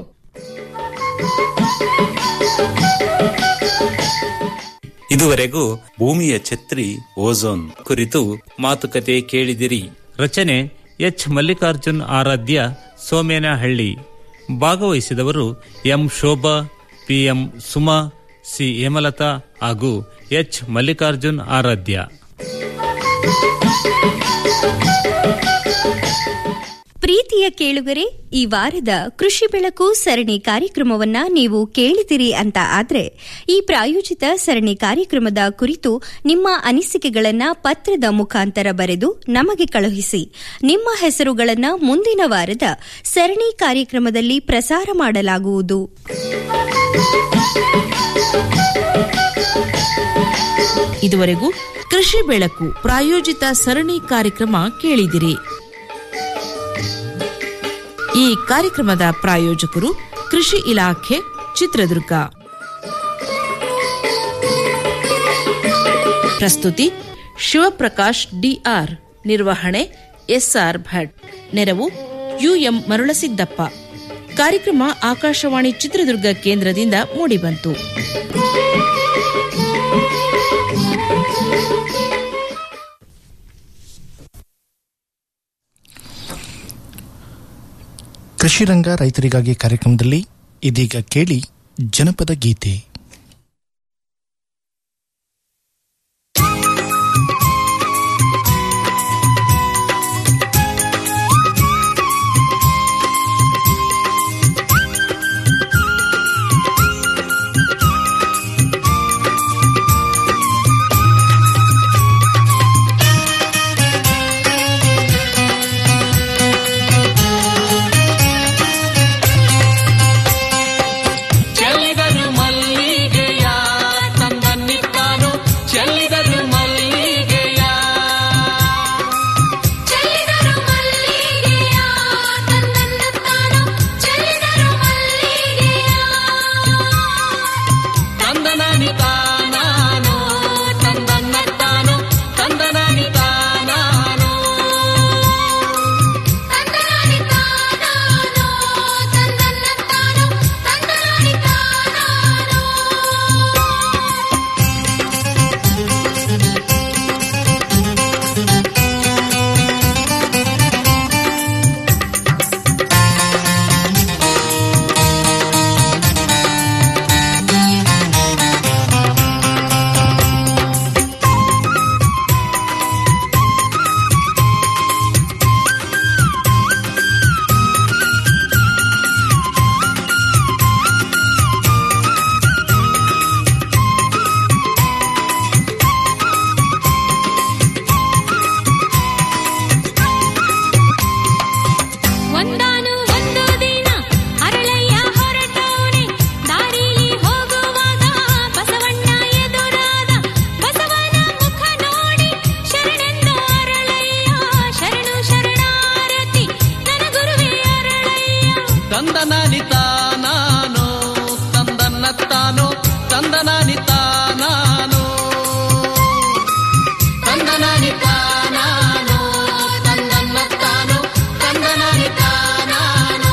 ಇದುವರೆಗೂ ಭೂಮಿಯ ಛತ್ರಿ ಓಝೋನ್ ಕುರಿತು ಮಾತುಕತೆ ಕೇಳಿದಿರಿ ರಚನೆ ಎಚ್ ಮಲ್ಲಿಕಾರ್ಜುನ್ ಆರಾಧ್ಯ ಸೋಮೇನಹಳ್ಳಿ ಭಾಗವಹಿಸಿದವರು M Shobha PM Suma C Hemalatha ಹಾಗೂ ಎಚ್ ಮಲ್ಲಿಕಾರ್ಜುನ್ ಆರಾಧ್ಯ ಪ್ರೀತಿಯ ಕೇಳುಗರೆ ಈ ವಾರದ ಕೃಷಿ ಬೆಳಕು ಸರಣಿ ಕಾರ್ಯಕ್ರಮವನ್ನ ನೀವು ಕೇಳಿದಿರಿ ಅಂತ ಆದ್ರೆ ಈ ಪ್ರಾಯೋಜಿತ ಸರಣಿ ಕಾರ್ಯಕ್ರಮದ ಕುರಿತು ನಿಮ್ಮ ಅನಿಸಿಕೆಗಳನ್ನ ಪತ್ರದ ಮುಖಾಂತರ ಬರೆದು ನಮಗೆ ಕಳುಹಿಸಿ ನಿಮ್ಮ ಹೆಸರುಗಳನ್ನ ಮುಂದಿನ ವಾರದ ಸರಣಿ ಕಾರ್ಯಕ್ರಮದಲ್ಲಿ ಪ್ರಸಾರ ಮಾಡಲಾಗುವುದು ಇದುವರೆಗೂ ಕೃಷಿ ಬೆಳಕು ಪ್ರಾಯೋಜಿತ ಸರಣಿ ಕಾರ್ಯಕ್ರಮ ಕೇಳಿದಿರಿ ಈ ಕಾರ್ಯಕ್ರಮದ ಪ್ರಾಯೋಜಕರು ಕೃಷಿ ಇಲಾಖೆ ಚಿತ್ರದುರ್ಗ ಪ್ರಸ್ತುತಿ ಶಿವಪ್ರಕಾಶ್ ಡಿಆರ್ ನಿರ್ವಹಣೆ ಎಸ್ಆರ್ ಭಟ್ ನೆರವು ಯುಎಂ ಮರುಳಸಿದ್ದಪ್ಪ ಕಾರ್ಯಕ್ರಮ ಆಕಾಶವಾಣಿ ಚಿತ್ರದುರ್ಗ ಕೇಂದ್ರದಿಂದ ಮೂಡಿಬಂತು ಕೃಷಿ ರಂಗ ರೈತರಿಗಾಗಿ ಕಾರ್ಯಕ್ರಮದಲ್ಲಿ ಇದೀಗ ಕೇಳಿ ಜನಪದ ಗೀತೆ ಚೆಲ್ಲಿದರು ಮಲ್ಲಿಗೆಯ ತಂದನ್ನಿತ್ತಾನು ಚೆಲ್ಲಿದರು ಮಲ್ಲಿಗೆಯ ಚೆಲ್ಲಿದರು ಮಲ್ಲಿಗೆಯ ತಂದನ್ನುತ್ತಾನು ಚೆಲ್ಲಿದರು ಮಲ್ಲಿಗೆಯ ತಂದನನಿತಾನಾನು ತಂದನ್ನತ್ತಾನು ತಂದನನಿತಾನಾನು ತಂದನಾಡಿತಾನಾನು ತಂದನ್ನತ್ತಾನು ತಂದನಾಡಿತಾನಾನು ಒಂದಾನು ಒಂದು ದಿನ ಅರಳಯ್ಯ ಹೊರಟವನೆ ದಾರಿಲಿ ಹೋಗುವಾಗ ಬಸವಣ್ಣ ಎದುರಾದ ಬಸವನ ಮುಖ ನೋಡಿ ಶರಣೆಂದು ಅರಳಯ್ಯ ಶರಣು ಶರಣಾರತಿ ನನ್ನ ಗುರುವೇ ಅರಳಯ್ಯ ತಂದನನಿತಾನಾನು ತಂದನ್ನತ್ತಾನು ತಂದನನಿತಾನಾನು ತಂದನನಿತಾನಾನು ತಂದನ್ನತ್ತಾನು ತಂದನನಿತಾನಾನು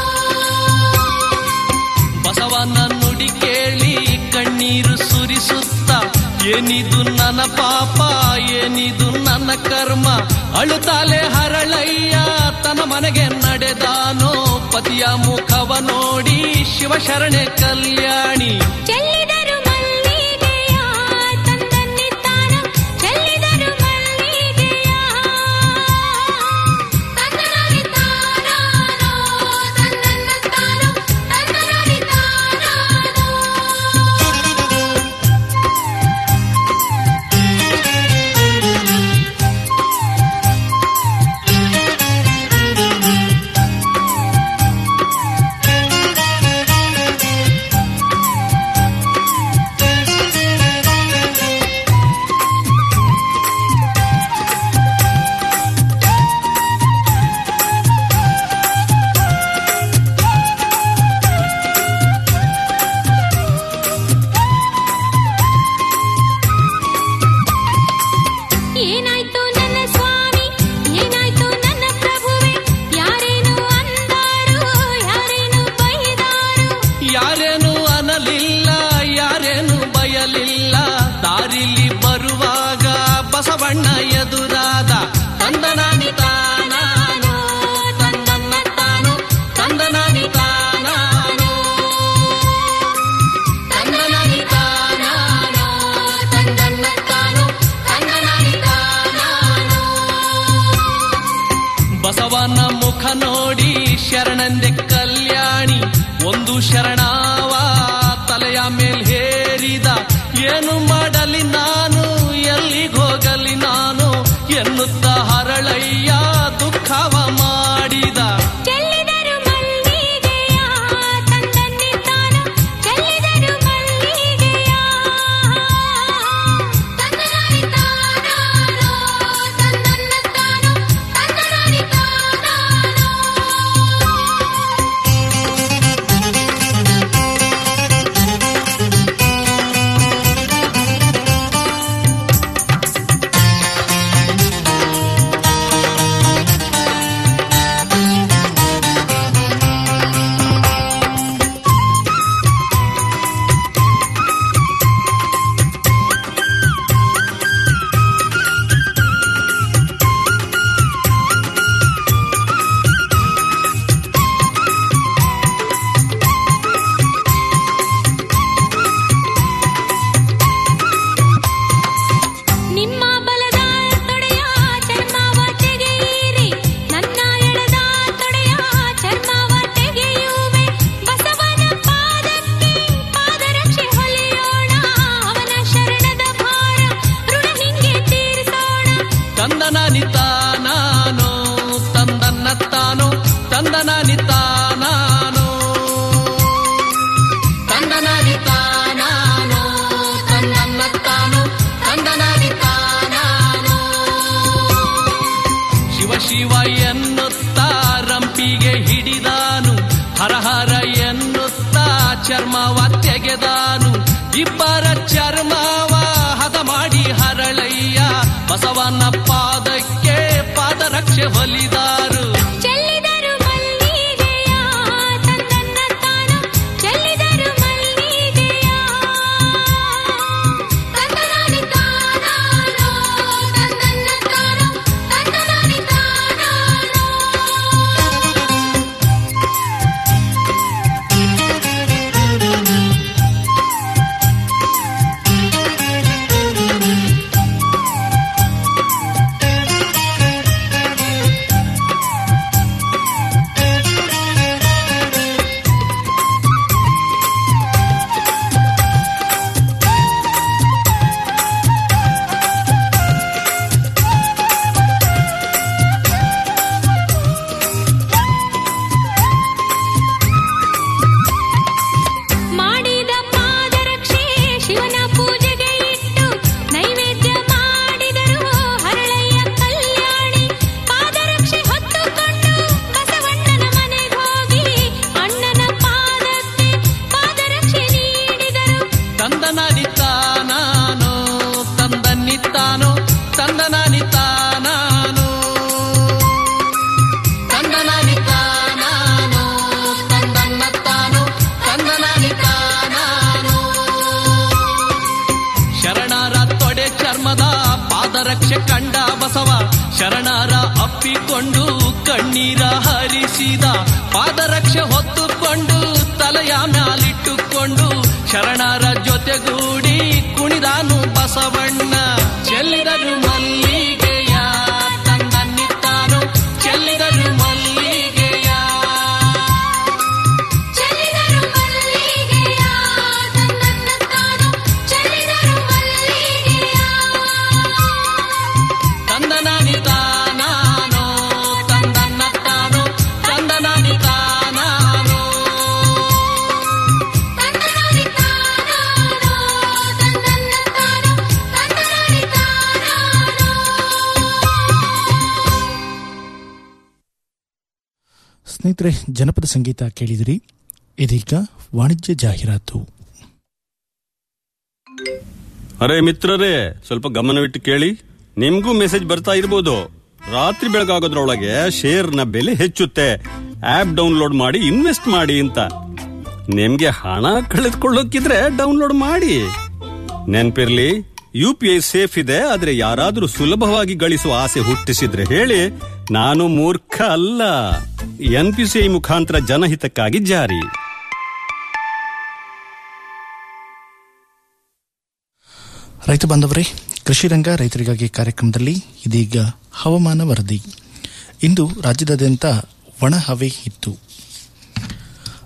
ಬಸವನ ನುಡಿ ಕೇಳಿ ಕಣ್ಣೀರು ಸುರಿಸುತ್ತ ಏನಿದು ನನ್ನ ಪಾಪ ಏನಿದು ನನ್ನ ಕರ್ಮ ಅಳುತ್ತಾಲೆ ಹರಳಯ್ಯ ತನ್ನ ಮನೆಗೆ ನಡೆದಾನೋ ಪತಿಯ ಮುಖವ ನೋಡಿ ಶಿವಶರಣೆ ಕಲ್ಯಾಣಿ ಚೆಲ್ಲಿದರು ಮಲ್ಲಿಗೆಯ ತಂದನ್ನಿತ್ತಾನು ಚೆಲ್ಲಿದರು ಮಲ್ಲಿಗೆಯ ತಂದನಾಡಿತಾನಾನು ತಂದನ್ನತ್ತಾನು ತಂದನಾಡಿತಾನಾನು ತಂದನನಿತಾನಾನು ಶರಣಂದೆ ಕಲ್ಯಾಣಿ ಒಂದು ಶರಣಾವ ತಲೆಯ ಮೇಲ್ ಹೇರಿದ ಏನು ಮಾಡಲಿ ನಾನು ಎಲ್ಲಿಗೋಗಲಿ ನಾನು ಎನ್ನುತ್ತ ಹರಳಯ್ಯ ದುಃಖವ ಮಾಡಿದ ಚೆಲ್ಲಿದರು ಮಲ್ಲಿಗೆಯ ತಂದನ್ನಿ ತಾನು ಚೆಲ್ಲಿದರು ಮಲ್ಲಿಗೆಯ ತಂದನಾರಿ ತಾನಾನೋ ತಂದನ್ನ ತಾನು ತಂದನಾರಿ ತಾನಾನೋ ನಿಮ್ಮ ಬಲದ ತೊಡೆಯ ಚರ್ಮವ ತೆಗೆಯಿರಿ ನನ್ನ ಎಡದ ತೊಡೆಯ ಚರ್ಮವ ತೆಗೆಯುವೆ ಬಸವನ ಪಾದಕ್ಕೆ ಪಾದರಕ್ಷೆ ಹೊಲಿಯೋಣ ಅವನ ಶರಣದ ಭಾರ ಋಣ ಹಿಂಗೆ ತೀರಿಸೋಣ ತಂದನ ನಿತಾನಾನೋ ತಂದನ್ನ ತಾನೋ ತಂದನ ನಿತಾನಾನೋ ತಂದನ ನಿತಾನಾನೋ ತಂದನ್ನ ತಾನೋ ತಂದನ ನಿತಾನಾನೋ ಶಿವ ಶಿವ ಎನ್ನುತ್ತಾ ರಂಪಿಗೆ ಹಿಡಿದಾನು ಹರ ಹರ ಎನ್ನುತ್ತಾ ಚರ್ಮವ ತೆಗೆದಾನು ಇಬ್ಬರ ಚರ್ಮವ ಹದ ಮಾಡಿ ಹರಳಯ್ಯ ಬಸವನ ಪಾದಕ್ಕೆ ಪಾದರಕ್ಷೆ ಹೊಲಿದಾರು ಚೆಲ್ಲಿದರು ಮಲ್ಲಿಗೆಯ ತಂದನ್ನ ತಾನು ಚೆಲ್ಲಿದರು ಮಲ್ಲಿಗೆಯ ತಂದನಾನಿ ತಾನಾನೋ ತಂದನ್ನ ತಾನು ತಂದನಾನಿ ತಾನಾನೋ ಮಾಡಿದ ಪಾದರಕ್ಷೆ ಶಿವನ ಪೂಜೆಗೆ ಇಟ್ಟು ನೈವೇದ್ಯ ಮಾಡಿದರು ಹರಳಯ್ಯ ಕಲ್ಯಾಣಿ ಪಾದರಕ್ಷೆ ಹೊತ್ತುಕೊಂಡು ಬಸವಣ್ಣನ ಮನೆಗೆ ಹೋಗಿ ಅಣ್ಣನ ಪಾದಕ್ಕೆ ಪಾದರಕ್ಷೆ ನೀಡಿದರು ತಂದನ ನಿತಾನಾನೋ ತಂದನ್ನಿತ್ತಾನೋ ತಂದನ ನಿತಾನಾನೋ ತಂದನ ನಿತಾನಾನೋ ತಂದನ್ನತ್ತಾನೋ ತಂದನ ನಿತಾನಾನೋ ಶರಣರ ತೊಡೆ ಚರ್ಮದ ಪಾದರಕ್ಷೆ ಕಂಡ ಬಸವ ಶರಣರ ಅಪ್ಪಿಕೊಂಡು ಕಣ್ಣೀರ ಹರಿಸಿದ ಪಾದರಕ್ಷೆ ಹೊತ್ತುಕೊಂಡು ತಲೆಯ ಮ್ಯಾಲಿಟ್ಟುಕೊಂಡು ಶರಣರ ಜೊತೆಗೂಡಿ ಕುಣಿದಾನು ಬಸವಣ್ಣ ಚೆಲ್ಲಿದರು ಮಲ್ಲಿಗೆಯ ತಂದನ್ನಿತ್ತಾನು ಚೆಲ್ಲಿದರು ಮಲ್ಲಿಗೆಯ ಚೆಲ್ಲಿದರು ಮಲ್ಲಿಗೆಯ ತಂದನ್ನ ತಾನು ಚೆಲ್ಲಿದರು ಮಲ್ಲಿಗೆಯ ತಂದನ ನಿತಾನಾನೋ ತಂದನ್ನ ತಾನೋ ತಂದನ ನಿತಾನಾನೋ ತಂದನಾನಿ ತಾನಾನೋ ತಂದನ್ನ ತಾನು ತಂದನಾನಿ ತಾನಾನೋ ಸ್ನೇಹಿತರೆ ಜನಪದ ಸಂಗೀತ ಕೇಳಿದಿರಿ ಇದೀಗ ವಾಣಿಜ್ಯ ಜಾಹೀರಾತು ಅರೆ ಮಿತ್ರರೇ ಸ್ವಲ್ಪ ಗಮನವಿಟ್ಟು ಕೇಳಿ ನಿಮ್ಗೂ ಮೆಸೇಜ್ ಬರ್ತಾ ಇರ್ಬೋದು ರಾತ್ರಿ ಬೆಳಗಾಗೋದ್ರೊಳಗೆ ಶೇರ್ನ ಬೆಲೆ ಹೆಚ್ಚುತ್ತೆ ಆಪ್ ಡೌನ್ಲೋಡ್ ಮಾಡಿ ಇನ್ವೆಸ್ಟ್ ಮಾಡಿ ಅಂತ ನಿಮ್ಗೆ ಹಣ ಕಳೆದುಕೊಳ್ಳೋಕಿದ್ರೆ ಡೌನ್ಲೋಡ್ ಮಾಡಿ ನೆನ್ಪಿರ್ಲಿ ಯು ಪಿ ಐ ಸೇಫ್ ಇದೆ ಆದ್ರೆ ಯಾರಾದ್ರೂ ಸುಲಭವಾಗಿ ಗಳಿಸುವ ಆಸೆ ಹುಟ್ಟಿಸಿದ್ರೆ ಹೇಳಿ ನಾನು ಮೂರ್ಖ ಅಲ್ಲ ಎನ್ ಪಿ ಸಿ ಐ ಮುಖಾಂತರ ಜನಹಿತಕ್ಕಾಗಿ ಜಾರಿ ರೈತ ಬಾಂಧವರೇ ಕೃಷಿ ರಂಗ ರೈತರಿಗಾಗಿ ಕಾರ್ಯಕ್ರಮದಲ್ಲಿ ಇದೀಗ ಹವಾಮಾನ ವರದಿ ಇಂದು ರಾಜ್ಯದಾದ್ಯಂತ ಒಣ ಹವೆ ಇತ್ತು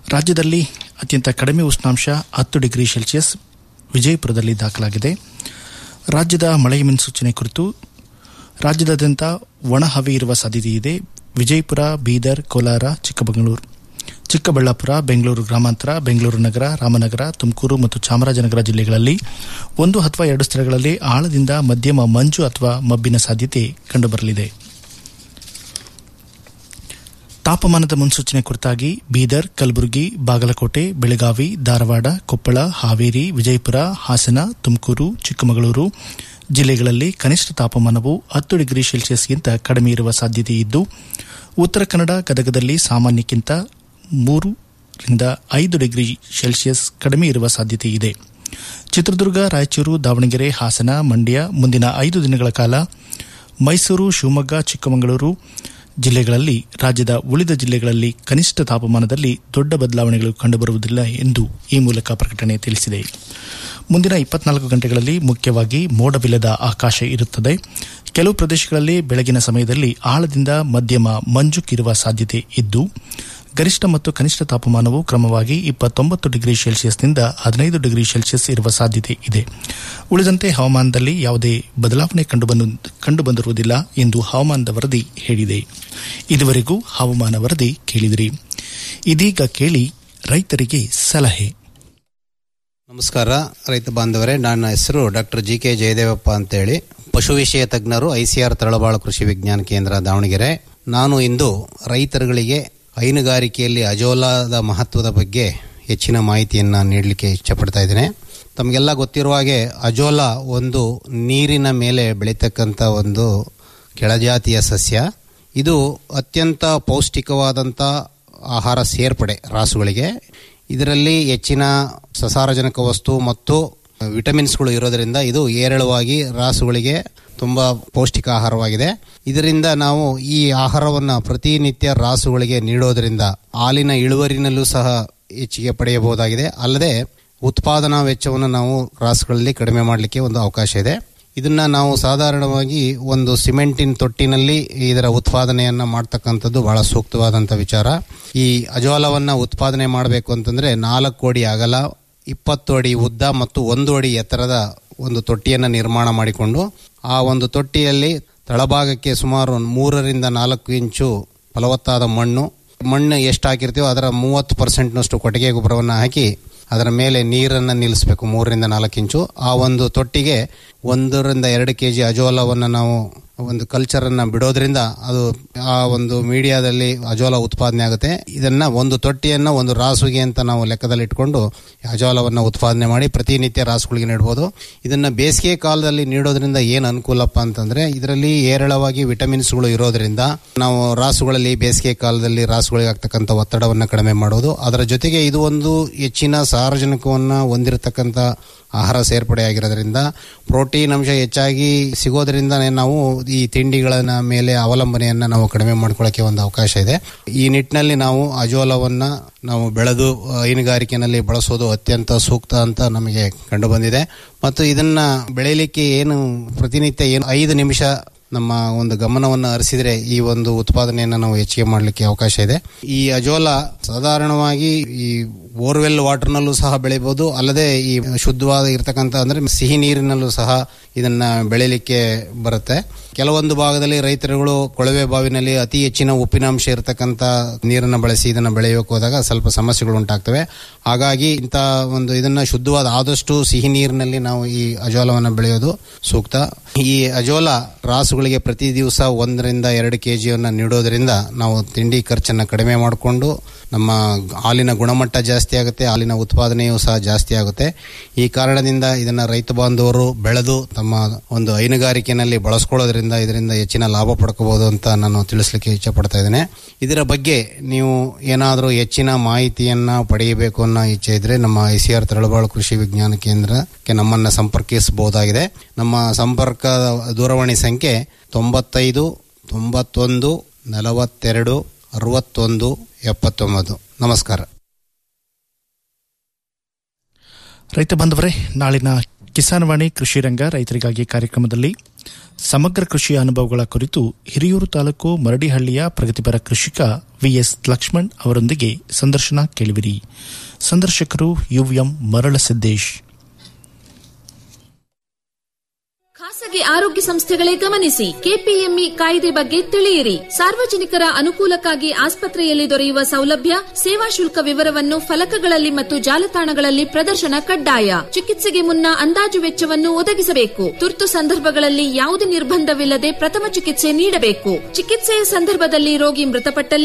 ರಾಜ್ಯದಲ್ಲಿ ಅತ್ಯಂತ ಕಡಿಮೆ ಉಷ್ಣಾಂಶ ಹತ್ತು ಡಿಗ್ರಿ ಸೆಲ್ಸಿಯಸ್ ವಿಜಯಪುರದಲ್ಲಿ ದಾಖಲಾಗಿದೆ ರಾಜ್ಯದ ಮಳೆ ಮುನ್ಸೂಚನೆ ಕುರಿತು ರಾಜ್ಯದಾದ್ಯಂತ ಒಣ ಹವೆ ಇರುವ ಸಾಧ್ಯತೆ ಇದೆ ವಿಜಯಪುರ ಬೀದರ್ ಕೋಲಾರ ಚಿಕ್ಕಮಗಳೂರು ಚಿಕ್ಕಬಳ್ಳಾಪುರ ಬೆಂಗಳೂರು ಗ್ರಾಮಾಂತರ ಬೆಂಗಳೂರು ನಗರ ರಾಮನಗರ ತುಮಕೂರು ಮತ್ತು ಚಾಮರಾಜನಗರ ಜಿಲ್ಲೆಗಳಲ್ಲಿ ಒಂದು ಅಥವಾ ಎರಡು ಸ್ಥಳಗಳಲ್ಲಿ ಆಳದಿಂದ ಮಧ್ಯಮ ಮಂಜು ಅಥವಾ ಮಬ್ಬಿನ ಸಾಧ್ಯತೆ ಕಂಡುಬರಲಿದೆ ತಾಪಮಾನದ ಮುನ್ಸೂಚನೆ ಕುರಿತಾಗಿ ಬೀದರ್ ಕಲಬುರಗಿ ಬಾಗಲಕೋಟೆ ಬೆಳಗಾವಿ ಧಾರವಾಡ ಕೊಪ್ಪಳ ಹಾವೇರಿ ವಿಜಯಪುರ ಹಾಸನ ತುಮಕೂರು ಚಿಕ್ಕಮಗಳೂರು ಜಿಲ್ಲೆಗಳಲ್ಲಿ ಕನಿಷ್ಠ ತಾಪಮಾನವು ಹತ್ತು ಡಿಗ್ರಿ ಸೆಲ್ಸಿಯಸ್ಗಿಂತ ಕಡಿಮೆ ಇರುವ ಸಾಧ್ಯತೆ ಇದ್ದು ಉತ್ತರ ಕನ್ನಡ ಗದಗದಲ್ಲಿ ಸಾಮಾನ್ಯಕ್ಕಿಂತ ಮೂರರಿಂದ ಐದು ಡಿಗ್ರಿ ಸೆಲ್ಸಿಯಸ್ ಕಡಿಮೆ ಇರುವ ಸಾಧ್ಯತೆ ಇದೆ ಚಿತ್ರದುರ್ಗ ರಾಯಚೂರು ದಾವಣಗೆರೆ ಹಾಸನ ಮಂಡ್ಯ ಮುಂದಿನ ಐದು ದಿನಗಳ ಕಾಲ ಮೈಸೂರು ಶಿವಮೊಗ್ಗ ಚಿಕ್ಕಮಗಳೂರು ಜಿಲ್ಲೆಗಳಲ್ಲಿ ರಾಜ್ಯದ ಉಳಿದ ಜಿಲ್ಲೆಗಳಲ್ಲಿ ಕನಿಷ್ಠ ತಾಪಮಾನದಲ್ಲಿ ದೊಡ್ಡ ಬದಲಾವಣೆಗಳು ಕಂಡುಬರುವುದಿಲ್ಲ ಎಂದು ಈ ಮೂಲಕ ಪ್ರಕಟಣೆ ತಿಳಿಸಿದೆ ಮುಂದಿನ ಇಪ್ಪತ್ನಾಲ್ಕು ಗಂಟೆಗಳಲ್ಲಿ ಮುಖ್ಯವಾಗಿ ಮೋಡವಿಲ್ಲದ ಆಕಾಶ ಇರುತ್ತದೆ ಕೆಲವು ಪ್ರದೇಶಗಳಲ್ಲಿ ಬೆಳಗಿನ ಸಮಯದಲ್ಲಿ ಆಳದಿಂದ ಮಧ್ಯಮ ಮಂಜುಕ್ಕಿರುವ ಸಾಧ್ಯತೆ ಇದ್ದು ಗರಿಷ್ಠ ಮತ್ತು ಕನಿಷ್ಠ ತಾಪಮಾನವು ಕ್ರಮವಾಗಿ ಇಪ್ಪತ್ತೊಂಬತ್ತು ಡಿಗ್ರಿ ಸೆಲ್ಸಿಯಸ್ನಿಂದ ಹದಿನೈದು ಡಿಗ್ರಿ ಸೆಲ್ಸಿಯಸ್ ಇರುವ ಸಾಧ್ಯತೆ ಇದೆ ಉಳಿದಂತೆ ಹವಾಮಾನದಲ್ಲಿ ಯಾವುದೇ ಬದಲಾವಣೆ ಕಂಡುಬಂದಿರುವುದಿಲ್ಲ ಎಂದು ಹವಾಮಾನದ ವರದಿ ಹೇಳಿದೆ ಇದುವರೆಗೂ ಹವಾಮಾನ ವರದಿ ಕೇಳಿದಿರಿ ಇದೀಗ ಕೇಳಿ ರೈತರಿಗೆ ಸಲಹೆ ನಮಸ್ಕಾರ ರೈತ ಬಾಂಧವರೇ ನನ್ನ ಹೆಸರು ಡಾಕ್ಟರ್ ಜಿ ಕೆ ಜಯದೇವಪ್ಪ ಅಂತೇಳಿ ಪಶು ವಿಷಯ ತಜ್ಞರು ಐಸಿಆರ್ ತಳಬಾಳು ಕೃಷಿ ವಿಜ್ಞಾನ ಕೇಂದ್ರ ದಾವಣಗೆರೆ ನಾನು ಇಂದು ರೈತರುಗಳಿಗೆ ಹೈನುಗಾರಿಕೆಯಲ್ಲಿ ಅಜೋಲಾದ ಮಹತ್ವದ ಬಗ್ಗೆ ಹೆಚ್ಚಿನ ಮಾಹಿತಿಯನ್ನು ನೀಡಲಿಕ್ಕೆ ಇಷ್ಟಪಡ್ತಾ ಇದ್ದೇನೆ ತಮಗೆಲ್ಲ ಗೊತ್ತಿರುವ ಹಾಗೆ ಅಜೋಲಾ ಒಂದು ನೀರಿನ ಮೇಲೆ ಬೆಳೀತಕ್ಕಂಥ ಒಂದು ಕೆಳಜಾತಿಯ ಸಸ್ಯ ಇದು ಅತ್ಯಂತ ಪೌಷ್ಟಿಕವಾದಂಥ ಆಹಾರ ಸೇರ್ಪಡೆ ರಾಸುಗಳಿಗೆ ಇದರಲ್ಲಿ ಹೆಚ್ಚಿನ ಸಸಾರಜನಕ ವಸ್ತು ಮತ್ತು ವಿಟಮಿನ್ಸ್ಗಳು ಇರೋದರಿಂದ ಇದು ಹೇರಳವಾಗಿ ರಾಸುಗಳಿಗೆ ತುಂಬ ಪೌಷ್ಟಿಕ ಆಹಾರವಾಗಿದೆ ಇದರಿಂದ ನಾವು ಈ ಆಹಾರವನ್ನು ಪ್ರತಿನಿತ್ಯ ರಾಸುಗಳಿಗೆ ನೀಡೋದರಿಂದ ಹಾಲಿನ ಇಳುವರಿನಲ್ಲೂ ಸಹ ಹೆಚ್ಚಿಗೆ ಪಡೆಯಬಹುದಾಗಿದೆ ಅಲ್ಲದೆ ಉತ್ಪಾದನಾ ವೆಚ್ಚವನ್ನು ನಾವು ರಾಸುಗಳಲ್ಲಿ ಕಡಿಮೆ ಮಾಡಲಿಕ್ಕೆ ಒಂದು ಅವಕಾಶ ಇದೆ ಇದನ್ನ ನಾವು ಸಾಧಾರಣವಾಗಿ ಒಂದು ಸಿಮೆಂಟಿನ ತೊಟ್ಟಿನಲ್ಲಿ ಇದರ ಉತ್ಪಾದನೆಯನ್ನ ಮಾಡ್ತಕ್ಕಂಥದ್ದು ಬಹಳ ಸೂಕ್ತವಾದಂಥ ವಿಚಾರ ಈ ಅಜೋಲವನ್ನ ಉತ್ಪಾದನೆ ಮಾಡಬೇಕು ಅಂತಂದ್ರೆ ನಾಲ್ಕು ಅಡಿ ಅಗಲ ಇಪ್ಪತ್ತು ಅಡಿ ಉದ್ದ ಮತ್ತು ಒಂದು ಅಡಿ ಎತ್ತರದ ಒಂದು ತೊಟ್ಟಿಯನ್ನು ನಿರ್ಮಾಣ ಮಾಡಿಕೊಂಡು ಆ ಒಂದು ತೊಟ್ಟಿಯಲ್ಲಿ ತಳಭಾಗಕ್ಕೆ ಸುಮಾರು ಒಂದು ಮೂರರಿಂದ ನಾಲ್ಕು ಇಂಚು ಫಲವತ್ತಾದ ಮಣ್ಣು ಮಣ್ಣು ಎಷ್ಟು ಹಾಕಿರ್ತೀವೋ ಅದರ ಮೂವತ್ತು ಪರ್ಸೆಂಟ್ನಷ್ಟು ಕೊಟ್ಟಿಗೆ ಗೊಬ್ಬರವನ್ನು ಹಾಕಿ ಅದರ ಮೇಲೆ ನೀರನ್ನು ನಿಲ್ಲಿಸಬೇಕು ಮೂರರಿಂದ ನಾಲ್ಕು ಇಂಚು ಆ ಒಂದು ತೊಟ್ಟಿಗೆ ಒಂದರಿಂದ ಎರಡು ಕೆ ಜಿ ಅಜೋಲವನ್ನು ನಾವು ಒಂದು ಕಲ್ಚರನ್ನು ಬಿಡೋದ್ರಿಂದ ಅದು ಆ ಒಂದು ಮೀಡಿಯಾದಲ್ಲಿ ಅಜೋಲ ಉತ್ಪಾದನೆ ಆಗುತ್ತೆ ಇದನ್ನ ಒಂದು ತೊಟ್ಟಿಯನ್ನು ಒಂದು ರಾಸುಗೆ ಅಂತ ನಾವು ಲೆಕ್ಕದಲ್ಲಿ ಇಟ್ಕೊಂಡು ಅಜೋಲವನ್ನು ಉತ್ಪಾದನೆ ಮಾಡಿ ಪ್ರತಿನಿತ್ಯ ರಾಸುಗಳಿಗೆ ನೀಡಬಹುದು ಇದನ್ನ ಬೇಸಿಗೆ ಕಾಲದಲ್ಲಿ ನೀಡೋದ್ರಿಂದ ಏನು ಅನುಕೂಲಪ್ಪ ಅಂತಂದ್ರೆ ಇದರಲ್ಲಿ ಹೇರಳವಾಗಿ ವಿಟಮಿನ್ಸ್ಗಳು ಇರೋದ್ರಿಂದ ನಾವು ರಾಸುಗಳಲ್ಲಿ ಬೇಸಿಗೆ ಕಾಲದಲ್ಲಿ ರಾಸುಗಳಿಗೆ ಆಗ್ತಕ್ಕಂಥ ಒತ್ತಡವನ್ನು ಕಡಿಮೆ ಮಾಡೋದು ಅದರ ಜೊತೆಗೆ ಇದು ಒಂದು ಹೆಚ್ಚಿನ ಸಾರಜನಕವನ್ನು ಹೊಂದಿರತಕ್ಕಂಥ ಆಹಾರ ಸೇರ್ಪಡೆ ಆಗಿರೋದ್ರಿಂದ ಪ್ರೋಟೀನ್ ಅಂಶ ಹೆಚ್ಚಾಗಿ ಸಿಗೋದ್ರಿಂದ ನಾವು ಈ ತಿಂಡಿಗಳ ಮೇಲೆ ಅವಲಂಬನೆಯನ್ನ ನಾವು ಕಡಿಮೆ ಮಾಡ್ಕೊಳ್ಳೋಕೆ ಒಂದು ಅವಕಾಶ ಇದೆ ಈ ನಿಟ್ಟಿನಲ್ಲಿ ನಾವು ಅಜೋಲವನ್ನ ನಾವು ಬೆಳೆದು ಹೈನುಗಾರಿಕೆನಲ್ಲಿ ಬಳಸೋದು ಅತ್ಯಂತ ಸೂಕ್ತ ಅಂತ ನಮಗೆ ಕಂಡು ಬಂದಿದೆ ಮತ್ತು ಇದನ್ನ ಬೆಳೆಯಲಿಕ್ಕೆ ಏನು ಪ್ರತಿನಿತ್ಯ ಏನು ಐದು ನಿಮಿಷ ನಮ್ಮ ಒಂದು ಗಮನವನ್ನು ಹರಿಸಿದ್ರೆ ಈ ಒಂದು ಉತ್ಪಾದನೆಯನ್ನು ನಾವು ಹೆಚ್ಚಿಗೆ ಮಾಡಲಿಕ್ಕೆ ಅವಕಾಶ ಇದೆ ಈ ಅಜೋಲ ಸಾಧಾರಣವಾಗಿ ಈ ಬೋರ್ವೆಲ್ ವಾಟರ್ನಲ್ಲೂ ಸಹ ಬೆಳಿಬಹುದು ಅಲ್ಲದೆ ಈ ಶುದ್ಧವಾದ ಇರತಕ್ಕಂಥ ಅಂದ್ರೆ ಸಿಹಿ ನೀರಿನಲ್ಲೂ ಸಹ ಇದನ್ನ ಬೆಳಿಲಿಕ್ಕೆ ಬರುತ್ತೆ ಕೆಲವೊಂದು ಭಾಗದಲ್ಲಿ ರೈತರುಗಳು ಕೊಳವೆ ಬಾವಿನಲ್ಲಿ ಅತಿ ಹೆಚ್ಚಿನ ಉಪ್ಪಿನಾಂಶ ಇರತಕ್ಕಂಥ ನೀರನ್ನು ಬಳಸಿ ಇದನ್ನ ಬೆಳೆಯಬೇಕು ಹೋದಾಗ ಸ್ವಲ್ಪ ಸಮಸ್ಯೆಗಳು ಉಂಟಾಗ್ತವೆ ಹಾಗಾಗಿ ಇಂಥ ಒಂದು ಇದನ್ನ ಶುದ್ಧವಾದ ಆದಷ್ಟು ಸಿಹಿ ನೀರಿನಲ್ಲಿ ನಾವು ಈ ಅಜೋಲವನ್ನು ಬೆಳೆಯೋದು ಸೂಕ್ತ ಈ ಅಜೋಲ ರಾಸುಗಳಿಗೆ ಪ್ರತಿ ದಿವಸ ಒಂದರಿಂದ ಎರಡು ಕೆ ಜಿಯನ್ನು ನೀಡೋದ್ರಿಂದ ನಾವು ತಿಂಡಿ ಖರ್ಚನ್ನು ಕಡಿಮೆ ಮಾಡಿಕೊಂಡು ನಮ್ಮ ಹಾಲಿನ ಗುಣಮಟ್ಟ ಜಾಸ್ತಿ ಆಗುತ್ತೆ ಹಾಲಿನ ಉತ್ಪಾದನೆಯೂ ಸಹ ಜಾಸ್ತಿ ಆಗುತ್ತೆ ಈ ಕಾರಣದಿಂದ ಇದನ್ನ ರೈತ ಬಾಂಧವರು ಬೆಳೆದು ತಮ್ಮ ಒಂದು ಹೈನುಗಾರಿಕೆಯಲ್ಲಿ ಬಳಸ್ಕೊಳ್ಳೋದ್ರಿಂದ ಇದರಿಂದ ಹೆಚ್ಚಿನ ಲಾಭ ಪಡ್ಕೋಬಹುದು ಅಂತ ನಾನು ತಿಳಿಸ್ಲಿಕ್ಕೆ ಇಚ್ಛಪಡ್ತಾ ಇದ್ದೇನೆ ಇದರ ಬಗ್ಗೆ ನೀವು ಏನಾದರೂ ಹೆಚ್ಚಿನ ಮಾಹಿತಿಯನ್ನ ಪಡೆಯಬೇಕು ಅನ್ನೋ ಇಚ್ಛೆ ಇದ್ರೆ ನಮ್ಮ ಐ ಸಿ ಆರ್ ತರಳಬಾಳು ಕೃಷಿ ವಿಜ್ಞಾನ ಕೇಂದ್ರಕ್ಕೆ ನಮ್ಮನ್ನ ಸಂಪರ್ಕಿಸಬಹುದಾಗಿದೆ ನಮ್ಮ ಸಂಪರ್ಕ ದೂರವಾಣಿ ಸಂಖ್ಯೆ ತೊಂಬತ್ತೈದು ತೊಂಬತ್ತೊಂದು ನಲವತ್ತೆರಡು ಅರವತ್ತೊಂದು ಎಪ್ಪತ್ತೊಂಬತ್ತು ನಮಸ್ಕಾರ ರೈತ ಬಾಂಧವರೇ ನಾಳಿನ ಕಿಸಾನ್ ವಾಣಿ ಕೃಷಿ ರಂಗ ರೈತರಿಗಾಗಿ ಕಾರ್ಯಕ್ರಮದಲ್ಲಿ ಸಮಗ್ರ ಕೃಷಿಯ ಅನುಭವಗಳ ಕುರಿತು ಹಿರಿಯೂರು ತಾಲೂಕು ಮರಡಿಹಳ್ಳಿಯ ಪ್ರಗತಿಪರ ಕೃಷಿಕ ವಿಎಸ್ ಲಕ್ಷ್ಮಣ್ ಅವರೊಂದಿಗೆ ಸಂದರ್ಶನ ಕೇಳುವಿರಿ ಸಂದರ್ಶಕರು ಯುಎಂ ಮರಳಸಿದ್ದೇಶ್ ಖಾಸಗಿ ಆರೋಗ್ಯ ಸಂಸ್ಥೆಗಳೇ ಗಮನಿಸಿ ಕೆಪಿಎಂಇ ಕಾಯ್ದೆ ಬಗ್ಗೆ ತಿಳಿಯಿರಿ ಸಾರ್ವಜನಿಕರ ಅನುಕೂಲಕ್ಕಾಗಿ ಆಸ್ಪತ್ರೆಯಲ್ಲಿ ದೊರೆಯುವ ಸೌಲಭ್ಯ ಸೇವಾ ಶುಲ್ಕ ವಿವರವನ್ನು ಫಲಕಗಳಲ್ಲಿ ಮತ್ತು ಜಾಲತಾಣಗಳಲ್ಲಿ ಪ್ರದರ್ಶನ ಕಡ್ಡಾಯ ಚಿಕಿತ್ಸೆಗೆ ಮುನ್ನ ಅಂದಾಜು ವೆಚ್ಚವನ್ನು ಒದಗಿಸಬೇಕು ತುರ್ತು ಸಂದರ್ಭಗಳಲ್ಲಿ ಯಾವುದೇ ನಿರ್ಬಂಧವಿಲ್ಲದೆ ಪ್ರಥಮ ಚಿಕಿತ್ಸೆ ನೀಡಬೇಕು ಚಿಕಿತ್ಸೆಯ ಸಂದರ್ಭದಲ್ಲಿ ರೋಗಿ ಮೃತಪಟ್ಟಲ್ಲಿ